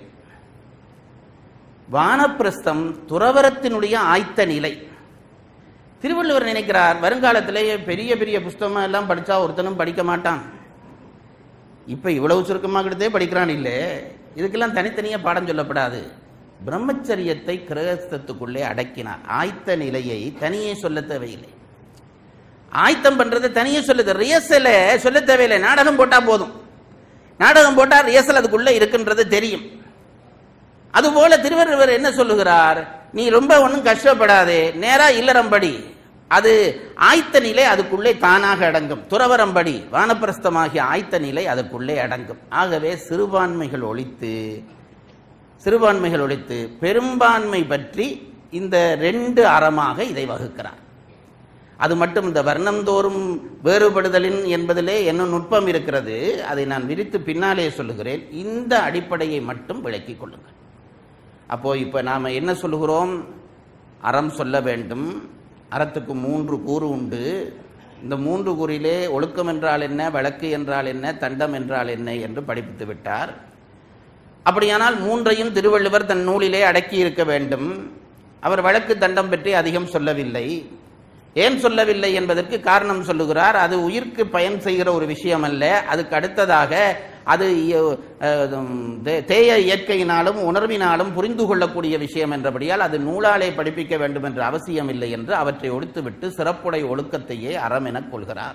வானப்பிரஸ்தம் துறவரத்தினுடைய ஆய்த்த நிலை திருவள்ளுவர் நினைக்கிறார் வருங்காலத்திலேயே பெரிய பெரிய புஸ்தகம் எல்லாம் படிச்சா ஒருத்தனும் படிக்க மாட்டான் இப்ப இவ்வளவு சுருக்கமாகிட்டதே படிக்கிறான் இல்லை இதுக்கெல்லாம் தனித்தனியா பாடம் சொல்லப்படாது பிரம்மச்சரியத்தை கிரகஸ்தத்துக்குள்ளே அடக்கினார் ஆய்த்த நிலையை தனியே சொல்ல தேவையில்லை ஆயத்தம் பண்றது தனியே சொல்லுது ரியசல சொல்ல தேவையில்லை நாடகம் போட்டா போதும் நாடகம் போட்டா ரியசல் அதுக்குள்ள இருக்குன்றது தெரியும் அதுபோல திருவள்ளுவர் என்ன சொல்லுகிறார் நீ ரொம்ப ஒன்றும் கஷ்டப்படாதே நேரா இல்லறம்படி அது ஆய்த்த நிலை அதுக்குள்ளே தானாக அடங்கும் துறவரம்படி வானப்பிரஸ்தமாகிய ஆய்த்த நிலை அதுக்குள்ளே அடங்கும் ஆகவே சிறுபான்மைகள் ஒழித்து சிறுபான்மைகள் ஒழித்து பெரும்பான்மை பற்றி இந்த ரெண்டு அறமாக இதை வகுக்கிறார் அது மட்டும் இந்த வர்ணந்தோறும் வேறுபடுதலின் என்பதிலே என்ன நுட்பம் இருக்கிறது அதை நான் விரித்து பின்னாலே சொல்லுகிறேன் இந்த அடிப்படையை மட்டும் விளக்கிக் கொள்ளுங்கள் அப்போ இப்ப நாம என்ன சொல்லுகிறோம் அறம் சொல்ல வேண்டும் அறத்துக்கு மூன்று கூறு உண்டு இந்த மூன்று கூறிலே ஒழுக்கம் என்றால் என்ன வழக்கு என்றால் என்ன தண்டம் என்றால் என்ன என்று படிப்பித்து விட்டார் அப்படியானால் மூன்றையும் திருவள்ளுவர் தன் நூலிலே அடக்கி இருக்க வேண்டும் அவர் வழக்கு தண்டம் பற்றி அதிகம் சொல்லவில்லை ஏன் சொல்லவில்லை என்பதற்கு காரணம் சொல்லுகிறார் அது உயிர்க்கு பயன் செய்கிற ஒரு விஷயம் அல்ல அதுக்கு அடுத்ததாக அது அஹ், தே- தேய இயற்கையினாலும் உணர்வினாலும் புரிந்து கொள்ளக்கூடிய விஷயம் என்றபடியால் அது நூலாலே படிப்பிக்க வேண்டும் என்ற அவசியம் இல்லை என்று அவற்றை ஒழித்துவிட்டு சிறப்புடை ஒழுக்கத்தையே அறம் எனக் கொள்கிறார்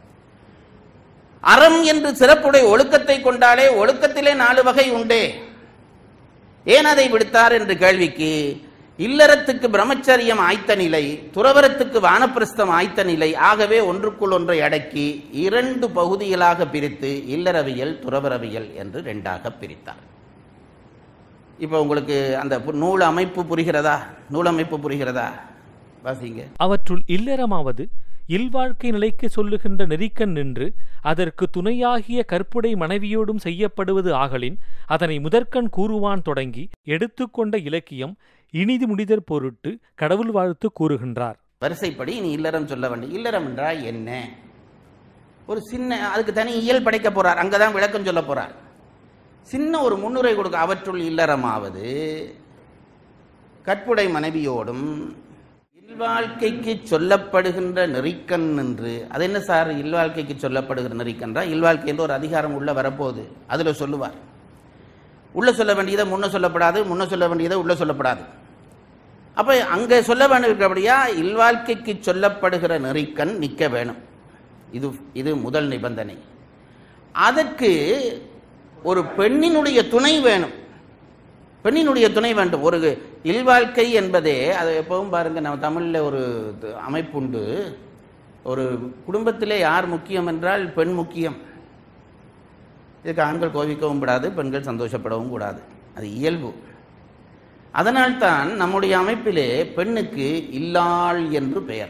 அறம் என்று சிறப்புடை ஒழுக்கத்தை கொண்டாலே ஒழுக்கத்திலே நாலு வகை உண்டே ஏன் அதை விடுத்தார் என்ற கேள்விக்கு இல்லறத்துக்கு பிரம்மச்சரியம் ஆய்த்த நிலை துறவரத்துக்கு வானப்பிரஸ்தம் ஆய்த்த நிலை ஆகவே ஒன்றுக்குள் ஒன்றை அடக்கி இரண்டு பகுதிகளாக பிரித்து இல்லறவியல் துறவரவியல் என்று ரெண்டாக பிரித்தார் இப்போ உங்களுக்கு அந்த பு- நூல் அமைப்பு புரிகிறதா நூல் அமைப்பு புரிகிறதா வாசிங்க அவற்றுள் இல்லறமாவது இல்வாழ்க்கை நிலைக்கு சொல்லுகின்ற நெறிக்கண் நின்று அதற்கு துணையாகிய கற்புடை மனைவியோடும் செய்யப்படுவது ஆகலின் அதனை முதற்கண் கூறுவான் தொடங்கி எடுத்துக்கொண்ட இலக்கியம் இனிது முடிதற் பொருட்டு கடவுள் வாழ்த்து கூறுகின்றார் வரிசைப்படி நீ இல்லறம் சொல்ல வேண்டும் இல்லறம் என்றால் என்ன ஒரு சின்ன அதுக்கு தனி இயல் படைக்க போறார் அங்கதான் விளக்கம் சொல்ல போறார் சின்ன ஒரு முன்னுரை கொடுக்க அவற்றுள் இல்லறமாவது கற்புடை மனைவியோடும் இல்வாழ்க்கைக்கு சொல்லப்படுகின்ற நெறிக்கண் என்று அது என்ன சார் இல்வாழ்க்கைக்கு சொல்லப்படுகிற நெறிக்கன்றா இல்வாழ்க்கை என்று ஒரு அதிகாரம் உள்ள வரப்போகுது அதுல சொல்லுவார் உள்ள சொல்ல வேண்டியதை முன்ன சொல்லப்படாது முன்ன சொல்ல வேண்டியதை உள்ள சொல்லப்படாது அப்ப அங்க சொல்ல வேண்டியிருக்கிறபடியா இல்வாழ்க்கைக்கு சொல்லப்படுகிற நெறிக்கண் நிற்க வேணும் இது இது முதல் நிபந்தனை அதற்கு ஒரு பெண்ணினுடைய துணை வேணும் பெண்ணினுடைய துணை வேண்டும் ஒரு இல்வாழ்க்கை என்பதே அது எப்பவும் பாருங்க நம்ம தமிழ்ல ஒரு து- அமைப்புண்டு ஒரு குடும்பத்திலே யார் முக்கியம் என்றால் பெண் முக்கியம் இதுக்கு ஆண்கள் கோபிக்கவும் கூடாது பெண்கள் சந்தோஷப்படவும் கூடாது அது இயல்பு அதனால்தான் நம்முடைய அமைப்பிலே பெண்ணுக்கு இல்லாள் என்று பெயர்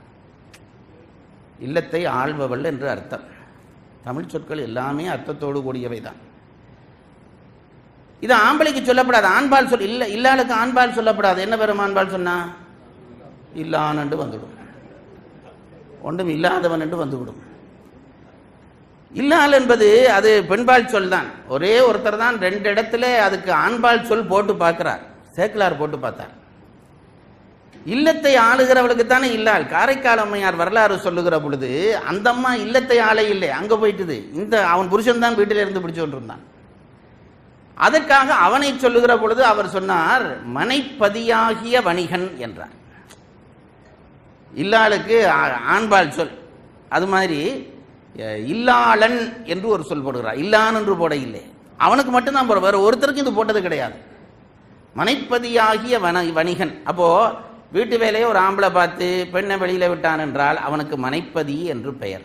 இல்லத்தை ஆள்பவள் என்று அர்த்தம் தமிழ் சொற்கள் எல்லாமே அர்த்தத்தோடு கூடியவை தான் இது ஆம்பளைக்கு சொல்லப்படாது ஆண்பால் சொல் இல்ல இல்லாளுக்கு ஆண்பால் சொல்லப்படாது என்ன பெறும் ஆண்பால் சொன்னா இல்லானண்டு வந்துடும் ஒன்றும் இல்லாதவன் என்று வந்துவிடும் இல்லால் என்பது அது பெண்பால் சொல் தான் ஒரே ஒருத்தர் தான் ரெண்டு இடத்துல அதுக்கு ஆண்பால் சொல் போட்டு பார்க்கிறார் சேக்கலார் போட்டு பார்த்தார் இல்லத்தை ஆளுகிறவளுக்கு தானே இல்லால் காரைக்கால் அம்மையார் வரலாறு சொல்லுகிற பொழுது அந்த அம்மா இல்லத்தை ஆளை இல்லை அங்க போயிட்டுது இந்த அவன் புருஷன் தான் வீட்டில இருந்து பிடிச்சு கொண்டிருந்தான் அதற்காக அவனை சொல்லுகிற பொழுது அவர் சொன்னார் மனைப்பதியாகிய வணிகன் என்றார் இல்லாளுக்கு ஆ- ஆண்பால் சொல் அது மாதிரி அஹ், இல்லாளன் என்று ஒரு சொல் போடுகிறார் இல்லான் என்று போட இல்லை அவனுக்கு மட்டும்தான் போட வேற ஒருத்தருக்கு இது போட்டது கிடையாது மனைப்பதியாகிய வன வணிகன் அப்போ வீட்டு வேலையை ஒரு ஆம்பளை பார்த்து பெண்ணை வெளியில விட்டான் என்றால் அவனுக்கு மனைப்பதி என்று பெயர்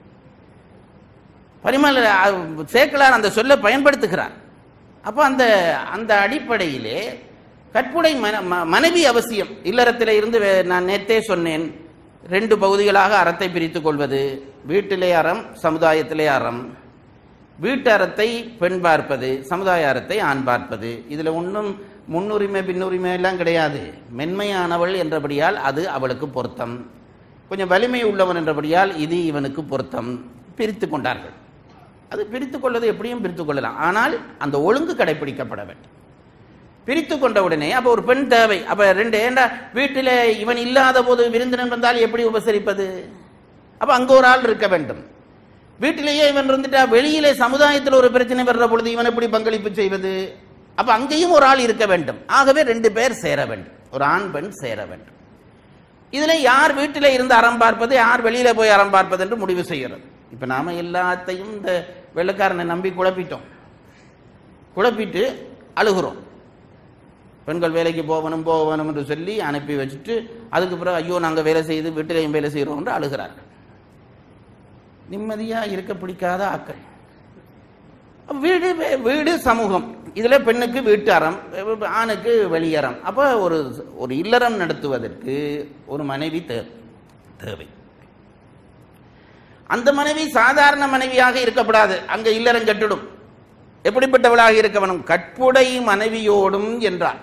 பரிமள அஹ், சேக்கலார் அந்த சொல்லை பயன்படுத்துகிறார் அப்போ அந்த அந்த அடிப்படையிலே கற்புடை மன- ம- மனைவி அவசியம் இல்லறத்திலே இருந்து வே- நான் நேத்தே சொன்னேன் ரெண்டு பகுதிகளாக அறத்தை பிரித்துக் கொள்வது வீட்டிலே அறம் சமுதாயத்திலே அறம் வீட்டு அறத்தை பெண் பார்ப்பது சமுதாய அறத்தை ஆண் பார்ப்பது இதுல ஒன்றும் முன்னுரிமை பின்னுரிமை எல்லாம் கிடையாது மென்மையானவள் என்றபடியால் அது அவளுக்கு பொருத்தம் கொஞ்சம் வலிமை உள்ளவன் என்றபடியால் இது இவனுக்கு பொருத்தம் பிரித்து கொண்டார்கள் அது பிரித்துக் கொள்வது எப்படியும் பிரித்துக் கொள்ளலாம் ஆனால் அந்த ஒழுங்கு கடைபிடிக்கப்பட வேண்டும் பிரித்து கொண்ட உடனே அப்ப ஒரு பெண் தேவை அப்ப ரெண்டு ஏண்டா வீட்டிலே இவன் இல்லாத போது விருந்தினன் வந்தால் எப்படி உபசரிப்பது அப்ப அங்க ஒரு ஆள் இருக்க வேண்டும் வீட்டிலேயே இவன் இருந்துட்டா வெளியிலே சமுதாயத்தில் ஒரு பிரச்சனை வர்ற பொழுது இவன் எப்படி பங்களிப்பு செய்வது அப்ப அங்கேயும் ஒரு ஆள் இருக்க வேண்டும் ஆகவே ரெண்டு பேர் சேர வேண்டும் ஒரு ஆண் பெண் சேர வேண்டும் இதுல யார் வீட்டில இருந்து அறம் பார்ப்பது யார் வெளியில போய் அறம் பார்ப்பது என்று முடிவு செய்கிறது இப்ப நாம எல்லாத்தையும் இந்த வெள்ளக்காரனை நம்பி குழப்பிட்டோம் குழப்பிட்டு அழுகிறோம் பெண்கள் வேலைக்கு போகணும் போகணும் என்று சொல்லி அனுப்பி வச்சுட்டு அதுக்கு பிறகு ஐயோ நாங்கள் வேலை செய்து வீட்டிலையும் வேலை செய்கிறோம் என்று அழுகிறார்கள் நிம்மதியா இருக்க பிடிக்காத ஆக்கள் அப்ப வீடு வே- வீடு சமூகம் இதுல பெண்ணுக்கு வீட்டு அறம் ஆணுக்கு வெளியறம் அப்ப ஒரு ஒரு இல்லறம் நடத்துவதற்கு ஒரு மனைவி தே- தேவை அந்த மனைவி சாதாரண மனைவியாக இருக்கப்படாது அங்க இல்லறம் கட்டிடும் எப்படிப்பட்டவளாக இருக்க வேணும் கற்புடை மனைவியோடும் என்றார்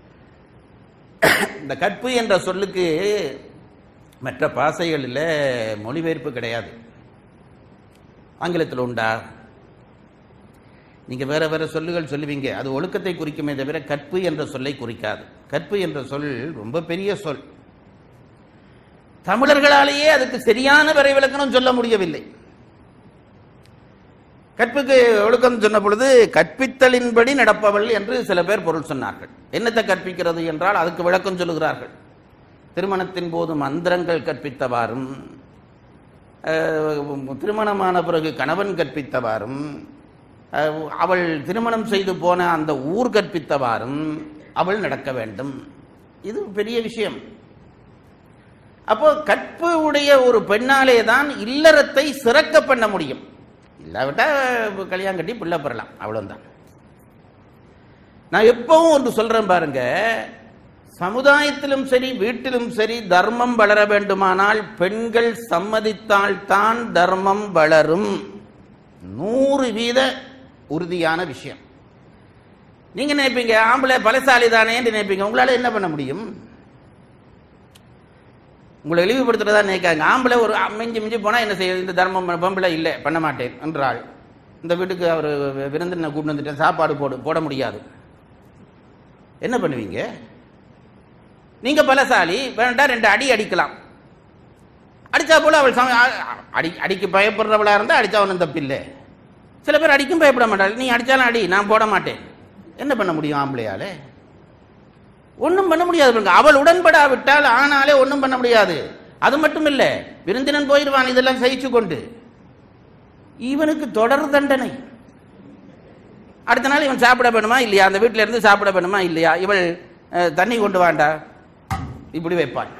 இந்த கற்பு என்ற சொல்லுக்கு மற்ற பாசைகளில் மொழிபெயர்ப்பு கிடையாது ஆங்கிலத்தில் உண்டா நீங்க வேற வேற சொல்லுகள் சொல்லுவீங்க அது ஒழுக்கத்தை குறிக்குமே தவிர கற்பு என்ற சொல்லை குறிக்காது கற்பு என்ற சொல் ரொம்ப பெரிய சொல் தமிழர்களாலேயே அதுக்கு சரியான வரை விளக்கணம் சொல்ல முடியவில்லை கற்புக்கு ஒழுக்கம் சொன்ன பொழுது கற்பித்தலின்படி நடப்பவள் என்று சில பேர் பொருள் சொன்னார்கள் என்னத்தை கற்பிக்கிறது என்றால் அதுக்கு விளக்கம் சொல்லுகிறார்கள் திருமணத்தின் போது மந்திரங்கள் கற்பித்தவாறும் அஹ், திருமணமான பிறகு கணவன் கற்பித்தவாறும் அஹ், அவள் திருமணம் செய்து போன அந்த ஊர் கற்பித்தவாறும் அவள் நடக்க வேண்டும் இது பெரிய விஷயம் அப்போ கற்பு உடைய ஒரு பெண்ணாலே தான் இல்லறத்தை சிறக்க பண்ண முடியும் இல்லாவிட்டா கல்யாணம் கட்டி பிள்ளை பெறலாம் அவ்வளவுதான் நான் எப்பவும் ஒன்று சொல்றேன் பாருங்க சமுதாயத்திலும் சரி வீட்டிலும் சரி தர்மம் வளர வேண்டுமானால் பெண்கள் சம்மதித்தால்தான் தர்மம் வளரும் நூறு வீத உறுதியான விஷயம் நீங்க நினைப்பீங்க ஆம்பளை பலசாலி தானே நினைப்பீங்க உங்களால என்ன பண்ண முடியும் உங்களை இழிவுபடுத்துறதா நினைக்காங்க ஆம்பளை ஒரு மிஞ்சி மிஞ்சி போனா என்ன செய்யுது இந்த தர்மம் பொம்பளை இல்லை பண்ண மாட்டேன் என்றாள் இந்த வீட்டுக்கு அவர் விருந்தினை கூட்டு வந்துட்டேன் சாப்பாடு போடு போட முடியாது என்ன பண்ணுவீங்க நீங்க பலசாலி வேண்டா ரெண்டு அடி அடிக்கலாம் அடிச்சா போல அவள் சம- அ- அடி அடிக்கு பயப்படுறவளா இருந்தா அடிச்சா ஒன்றும் தப்பில்லை சில பேர் அடிக்கும் பயப்பட மாட்டாள் நீ அடிச்சாலும் அடி நான் போட மாட்டேன் என்ன பண்ண முடியும் ஆம்பளையால ஒண்ணும் பண்ண முடியாது பாருங்க. அவள் உடன்படாவிட்டால் ஆனாலே ஒண்ணும் பண்ண முடியாது அது மட்டும் இல்ல விருந்தினன் போயிடுவான் இதெல்லாம் சகிச்சு கொண்டு இவனுக்கு தொடர் தண்டனை அடுத்த நாள் இவன் சாப்பிட வேணுமா இல்லையா அந்த வீட்டில இருந்து சாப்பிட வேணுமா இல்லையா இவள் அஹ், தண்ணி கொண்டு வாண்டா இப்படி வைப்பாள்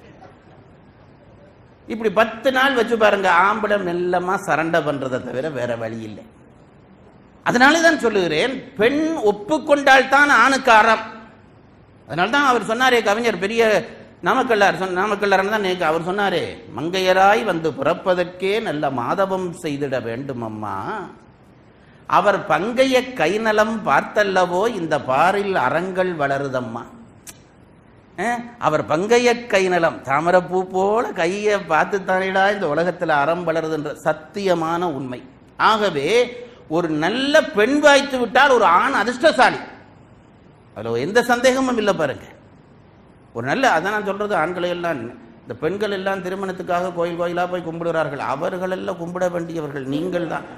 இப்படி பத்து நாள் வச்சு பாருங்க ஆம்பளை மெல்லமா சரண்டை பண்றதை தவிர வேற வழி இல்லை அதனாலே தான் சொல்லுகிறேன் பெண் ஒப்புக்கொண்டால் தான் ஆணுக்கு அறம் அதனால தான் அவர் சொன்னாரே கவிஞர் பெரிய நாமக்கல்லார் சொன்ன நாமக்கல்லார் தான் நேக்கு அவர் சொன்னாரே மங்கையராய் வந்து பிறப்பதற்கே நல்ல மாதவம் செய்திட வேண்டும் அம்மா அவர் பங்கைய கைநலம் பார்த்தல்லவோ இந்த பாரில் அறங்கள் வளருதம்மா அஹ், அவர் பங்கைய கைநலம் தாமரப்பூ போல கையை பார்த்து தானேடா இந்த உலகத்தில் அறம் வளருதுன்ற சத்தியமான உண்மை ஆகவே ஒரு நல்ல பெண் வாய்த்து விட்டால் ஒரு ஆண் அதிர்ஷ்டசாலி அதில் எந்த சந்தேகமும் இல்லை பாருங்க ஒரு நல்ல அதான் நான் சொல்றது ஆண்களை எல்லாம் இந்த பெண்கள் எல்லாம் திருமணத்துக்காக கோயில் கோயிலா போய் கும்பிடுகிறார்கள் அவர்கள் எல்லாம் கும்பிட வேண்டியவர்கள் நீங்கள் தான்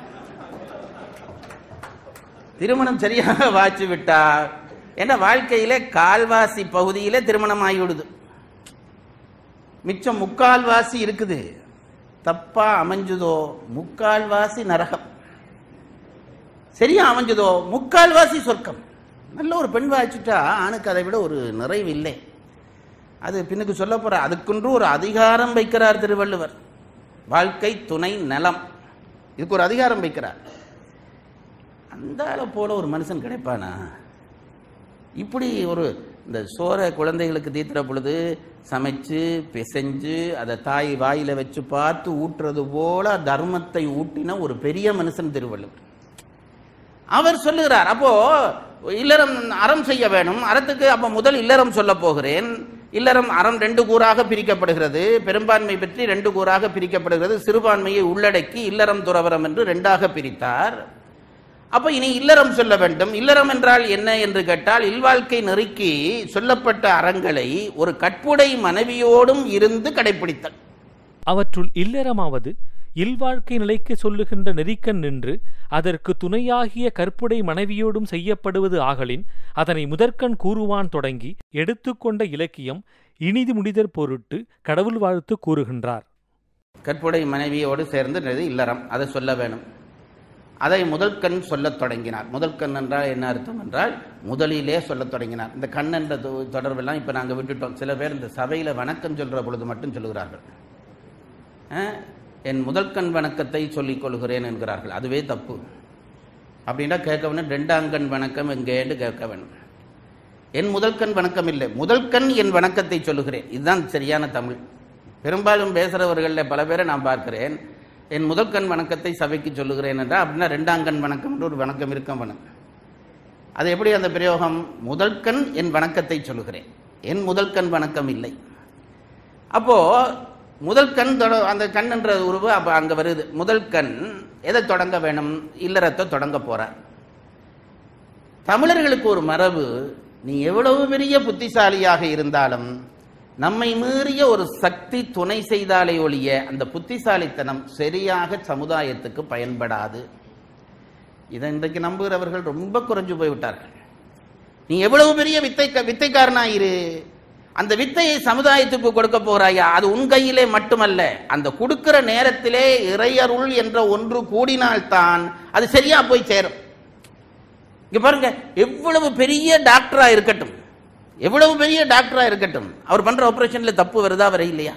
திருமணம் சரியாக வாய்ச்சி விட்டா என்ன வாழ்க்கையிலே கால்வாசி பகுதியிலே திருமணம் ஆகிவிடுது மிச்சம் முக்கால்வாசி இருக்குது தப்பா அமைஞ்சுதோ முக்கால்வாசி நரகம் சரியா அமைஞ்சதோ முக்கால்வாசி சொர்க்கம் நல்ல ஒரு பெண் வாய்ச்சிட்டா ஆணுக்கு அதை விட ஒரு நிறைவு இல்லை அது பின்னுக்கு சொல்ல போற அதுக்கென்று ஒரு அதிகாரம் வைக்கிறார் திருவள்ளுவர் வாழ்க்கை துணை நலம் இதுக்கு ஒரு அதிகாரம் வைக்கிறார் அந்த ஆளை போல ஒரு மனுஷன் கிடைப்பானா இப்படி ஒரு இந்த சோறை குழந்தைகளுக்கு தீத்துற பொழுது சமைச்சு பிசைஞ்சு அதை தாய் வாயில வச்சு பார்த்து ஊட்டுறது போல தர்மத்தை ஊட்டின ஒரு பெரிய மனுஷன் திருவள்ளுவர் அவர் சொல்லுகிறார் அப்போ இல்லறம் அறம் செய்ய வேணும் அறத்துக்கு அப்ப முதல் இல்லறம் சொல்ல போகிறேன் இல்லறம் அறம் ரெண்டு கூறாக பிரிக்கப்படுகிறது பெரும்பான்மை பற்றி ரெண்டு கூறாக பிரிக்கப்படுகிறது சிறுபான்மையை உள்ளடக்கி இல்லறம் துறவரம் என்று ரெண்டாக பிரித்தார் அப்ப இனி இல்லறம் சொல்ல வேண்டும் இல்லறம் என்றால் என்ன என்று கேட்டால் இல்வாழ்க்கை நெருக்கி சொல்லப்பட்ட அறங்களை ஒரு கற்புடை மனைவியோடும் இருந்து கடைபிடித்தல் அவற்றுள் இல்லறமாவது இல்வாழ்க்கை நிலைக்கு சொல்லுகின்ற நெறிக்கண் நின்று அதற்கு துணையாகிய கற்புடை மனைவியோடும் செய்யப்படுவது ஆகலின் அதனை முதற்கண் கூறுவான் தொடங்கி எடுத்துக்கொண்ட இலக்கியம் இனிது முடிதற் பொருட்டு கடவுள் வாழ்த்து கூறுகின்றார் கற்புடை மனைவியோடு சேர்ந்து நிறது இல்லறம் அதை சொல்ல வேணும் அதை முதல் கண் சொல்லத் தொடங்கினார் முதல் கண் என்றால் என்ன அர்த்தம் என்றால் முதலிலே சொல்லத் தொடங்கினார் இந்த கண் என்ற தொ- தொடர்பெல்லாம் இப்போ நாங்கள் விட்டுட்டோம் சில பேர் இந்த சபையில் வணக்கம் சொல்கிற பொழுது மட்டும் சொல்லுகிறார்கள் அஹ், என் முதல் கண் வணக்கத்தை சொல்லிக் கொள்கிறேன் என்கிறார்கள் அதுவே தப்பு அப்படின்னா கேட்க வேணும் ரெண்டாம் கண் வணக்கம் எங்கேன்னு கேட்க வேணும் என் முதல் கண் வணக்கம் இல்லை முதல் கண் என் வணக்கத்தை சொல்லுகிறேன் இதுதான் சரியான தமிழ் பெரும்பாலும் பேசுகிறவர்களில் பல பேரை நான் பார்க்கிறேன் என் முதல் கண் வணக்கத்தை சபைக்கு சொல்லுகிறேன் என்றால் அப்படின்னா ரெண்டாம் கண் வணக்கம் என்று ஒரு வணக்கம் இருக்க வேணும் அது எப்படி அந்த பிரயோகம் முதல் கண் என் வணக்கத்தை சொல்லுகிறேன் என் முதல் கண் வணக்கம் இல்லை அப்போ முதல் கண் தொட அந்த கண் என்ற உருவு அப்ப அங்க வருது முதல் கண் எதை தொடங்க வேணும் இல்லறத்தை தொடங்க போறார் தமிழர்களுக்கு ஒரு மரபு நீ எவ்வளவு பெரிய புத்திசாலியாக இருந்தாலும் நம்மை மீறிய ஒரு சக்தி துணை செய்தாலே ஒழிய அந்த புத்திசாலித்தனம் சரியாக சமுதாயத்துக்கு பயன்படாது இதை இன்றைக்கு நம்புகிறவர்கள் ரொம்ப குறைஞ்சு போய்விட்டார்கள் நீ எவ்வளவு பெரிய வித்தை வித்தைக்காரனாயிரு அந்த வித்தையை சமுதாயத்துக்கு கொடுக்க போறாயா அது உன் கையிலே மட்டுமல்ல அந்த கொடுக்கிற நேரத்திலே இறையருள் என்ற ஒன்று கூடினால்தான் அது சரியா போய் சேரும் இங்க பாருங்க எவ்வளவு பெரிய டாக்டரா இருக்கட்டும் எவ்வளவு பெரிய டாக்டரா இருக்கட்டும் அவர் பண்ற ஆபரேஷன்ல தப்பு வருதா வர இல்லையா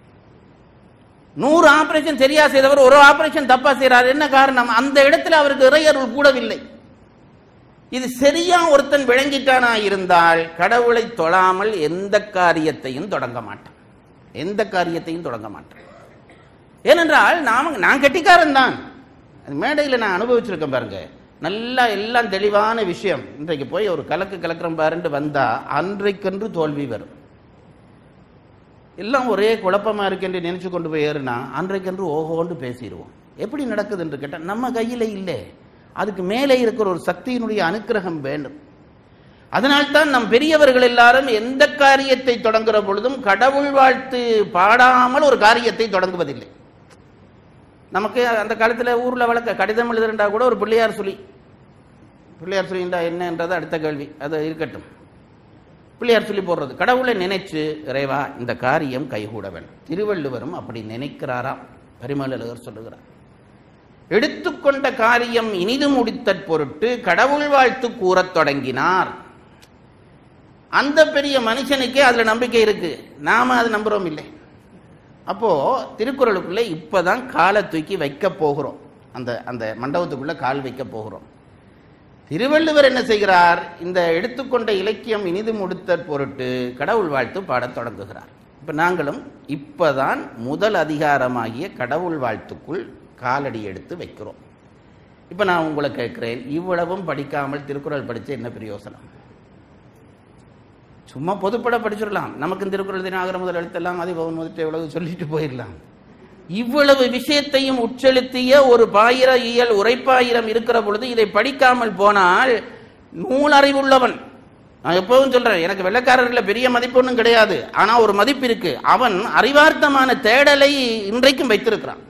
நூறு ஆபரேஷன் சரியா செய்தவர் ஒரு ஆபரேஷன் தப்பா செய்றார் என்ன காரணம் அந்த இடத்துல அவருக்கு இறையருள் கூடவில்லை இது சரியா ஒருத்தன் விளங்கிட்டானா இருந்தால் கடவுளை தொழாமல் எந்த காரியத்தையும் தொடங்க மாட்டான் எந்த காரியத்தையும் தொடங்க மாட்டான் ஏனென்றால் நாம நான் கெட்டிக்காரன் தான் அது மேடையில் நான் அனுபவிச்சிருக்கேன் பாருங்க நல்லா எல்லாம் தெளிவான விஷயம் இன்றைக்கு போய் ஒரு கலக்கு கலக்கிறோம் பாருன்ட்டு வந்தா அன்றைக்கென்று தோல்வி வரும் எல்லாம் ஒரே குழப்பமா இருக்கு என்று நினைச்சு கொண்டு போய் ஏறுனா அன்றைக்கென்று ஓஹோன்னு பேசிடுவோம் எப்படி நடக்குது என்று கேட்டால் நம்ம கையில இல்லை அதுக்கு மேலே இருக்கிற ஒரு சக்தியினுடைய அனுக்கிரகம் வேண்டும் அதனால்தான் நம் பெரியவர்கள் எல்லாரும் எந்த காரியத்தை தொடங்குற பொழுதும் கடவுள் வாழ்த்து பாடாமல் ஒரு காரியத்தை தொடங்குவதில்லை நமக்கு அந்த காலத்தில் ஊரில் வழக்க கடிதம் எழுதுறா கூட ஒரு பிள்ளையார் சொல்லி பிள்ளையார் சொல்லிண்டா என்னன்றது அடுத்த கேள்வி அது இருக்கட்டும் பிள்ளையார் சொல்லி போடுறது கடவுளை நினைச்சு இறைவா இந்த காரியம் கைகூட வேண்டும் திருவள்ளுவரும் அப்படி நினைக்கிறாராம் பரிமளர் சொல்லுகிறார் எடுத்துக்கொண்ட காரியம் இனிது முடித்தற் பொருட்டு கடவுள் வாழ்த்து கூறத் தொடங்கினார் அந்த பெரிய மனுஷனுக்கே அதுல நம்பிக்கை இருக்கு நாம அது நம்புறோம் இல்லை அப்போ திருக்குறளுக்குள்ள இப்பதான் காலை தூக்கி வைக்க போகிறோம் அந்த அந்த மண்டபத்துக்குள்ள கால் வைக்க போகிறோம் திருவள்ளுவர் என்ன செய்கிறார் இந்த எடுத்துக்கொண்ட இலக்கியம் இனிது முடித்தற் பொருட்டு கடவுள் வாழ்த்து பாடத் தொடங்குகிறார் இப்ப நாங்களும் இப்பதான் முதல் அதிகாரமாகிய கடவுள் வாழ்த்துக்குள் காலடி எடுத்து வைக்கிறோம் இப்போ நான் உங்களை கேட்கிறேன் இவ்வளவும் படிக்காமல் திருக்குறள் படிச்சு என்ன பிரயோசனம் சும்மா பொதுப்பட படிச்சிடலாம் நமக்கு திருக்குறள் தினாகர முதல் எழுத்தெல்லாம் அதிபவன் முதல் எவ்வளவு சொல்லிட்டு போயிடலாம் இவ்வளவு விஷயத்தையும் உட்செலுத்திய ஒரு பாயிர இயல் உரைப்பாயிரம் இருக்கிற பொழுது இதை படிக்காமல் போனால் நூல் அறிவுள்ளவன் நான் எப்பவும் சொல்றேன் எனக்கு வெள்ளக்காரர்ல பெரிய மதிப்பு ஒன்றும் கிடையாது ஆனா ஒரு மதிப்பு இருக்கு அவன் அறிவார்த்தமான தேடலை இன்றைக்கும் வைத்திருக்கிறான்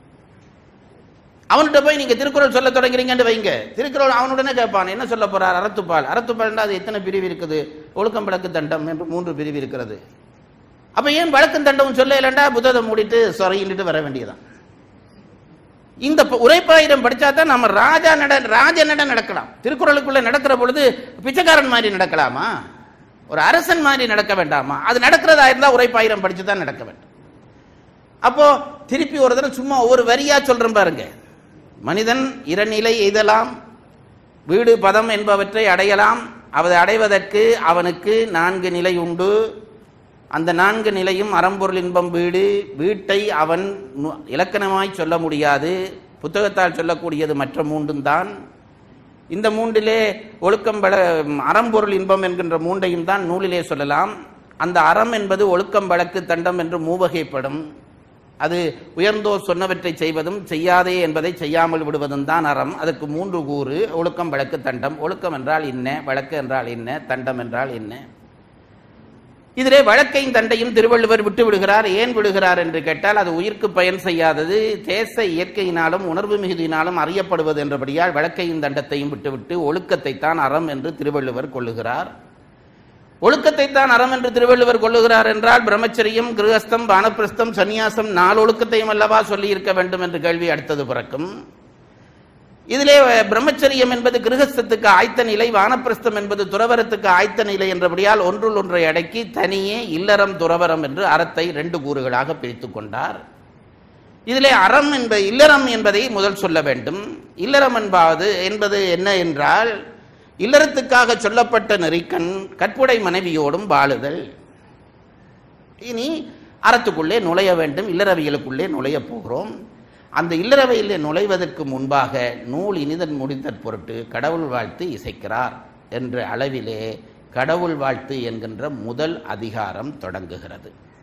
அவன்கிட்ட போய் நீங்க திருக்குறள் சொல்ல தொடங்குறீங்கன்னு வைங்க திருக்குறள் அவனுடனே கேட்பான் என்ன சொல்ல போறார் அறத்துப்பால் அறத்துப்பால் அது எத்தனை பிரிவு இருக்குது ஒழுக்கம் விளக்கு தண்டம் என்று மூன்று பிரிவு இருக்கிறது அப்ப ஏன் வழக்கம் தண்டமும் சொல்ல இல்லைண்டா புத்தகத்தை மூடிட்டு சொறையிட்டு வர வேண்டியதான் இந்த ப- உரைப்பாயிரம் படிச்சா தான் நம்ம ராஜா நட ராஜ நட நடக்கலாம் திருக்குறளுக்குள்ள நடக்கிற பொழுது பிச்சைக்காரன் மாதிரி நடக்கலாமா ஒரு அரசன் மாதிரி நடக்க வேண்டாமா அது நடக்கிறதா இருந்தா உரைப்பாயிரம் படிச்சு தான் நடக்க வேண்டும் அப்போ திருப்பி ஒரு தடவை சும்மா ஒவ்வொரு வரியா சொல்றேன் பாருங்க மனிதன் இரநிலை எய்தலாம் வீடு பதம் என்பவற்றை அடையலாம் அதை அடைவதற்கு அவனுக்கு நான்கு நிலை உண்டு அந்த நான்கு நிலையும் அறம்பொருள் இன்பம் வீடு வீட்டை அவன் நு- இலக்கணமாய் சொல்ல முடியாது புத்தகத்தால் சொல்லக்கூடியது மற்ற மூன்றும் தான் இந்த மூன்றிலே ஒழுக்கம் பல அறம்பொருள் இன்பம் என்கின்ற மூன்றையும் தான் நூலிலே சொல்லலாம் அந்த அறம் என்பது ஒழுக்கம் வழக்கு தண்டம் என்று மூவகைப்படும் அது உயர்ந்தோர் சொன்னவற்றை செய்வதும் செய்யாதே என்பதை செய்யாமல் விடுவதும் தான் அறம் அதற்கு மூன்று கூறு ஒழுக்கம் வழக்கு தண்டம் ஒழுக்கம் என்றால் என்ன வழக்கு என்றால் என்ன தண்டம் என்றால் என்ன இதிலே வழக்கையும் தண்டையும் திருவள்ளுவர் விட்டு விடுகிறார் ஏன் விடுகிறார் என்று கேட்டால் அது உயிர்க்கு பயன் செய்யாதது தேச இயற்கையினாலும் உணர்வு மிகுதியினாலும் அறியப்படுவது என்றபடியால் வழக்கையும் தண்டத்தையும் விட்டுவிட்டு ஒழுக்கத்தை தான் அறம் என்று திருவள்ளுவர் கொள்ளுகிறார் ஒழுக்கத்தை தான் அறம் என்று திருவள்ளுவர் கொள்ளுகிறார் என்றால் பிரம்மச்சரியம் கிருகஸ்தம் வானப்பிரஸ்தம் சந்நியாசம் நாலு ஒழுக்கத்தையும் அல்லவா சொல்லி இருக்க வேண்டும் என்று கேள்வி அடுத்தது பிறக்கும் இதிலே பிரம்மச்சரியம் என்பது கிருகஸ்தத்துக்கு ஆய்த்த நிலை வானப்பிரஸ்தம் என்பது துறவரத்துக்கு ஆய்த்த நிலை என்றபடியால் ஒன்றுள் ஒன்றை அடக்கி தனியே இல்லறம் துறவரம் என்று அறத்தை ரெண்டு கூறுகளாக பிரித்துக் கொண்டார் இதிலே அறம் என்ப இல்லறம் என்பதை முதல் சொல்ல வேண்டும் இல்லறம் என்பது என்பது என்ன என்றால் இல்லறத்துக்காக சொல்லப்பட்ட நெறிக்கண் கற்புடை மனைவியோடும் வாழுதல் இனி அறத்துக்குள்ளே நுழைய வேண்டும் இல்லறவியலுக்குள்ளே நுழையப் போகிறோம் அந்த இல்லறவையிலே நுழைவதற்கு முன்பாக நூல் இனிதன் முடித்தற் பொருட்டு கடவுள் வாழ்த்து இசைக்கிறார் என்ற அளவிலே கடவுள் வாழ்த்து என்கின்ற முதல் அதிகாரம் தொடங்குகிறது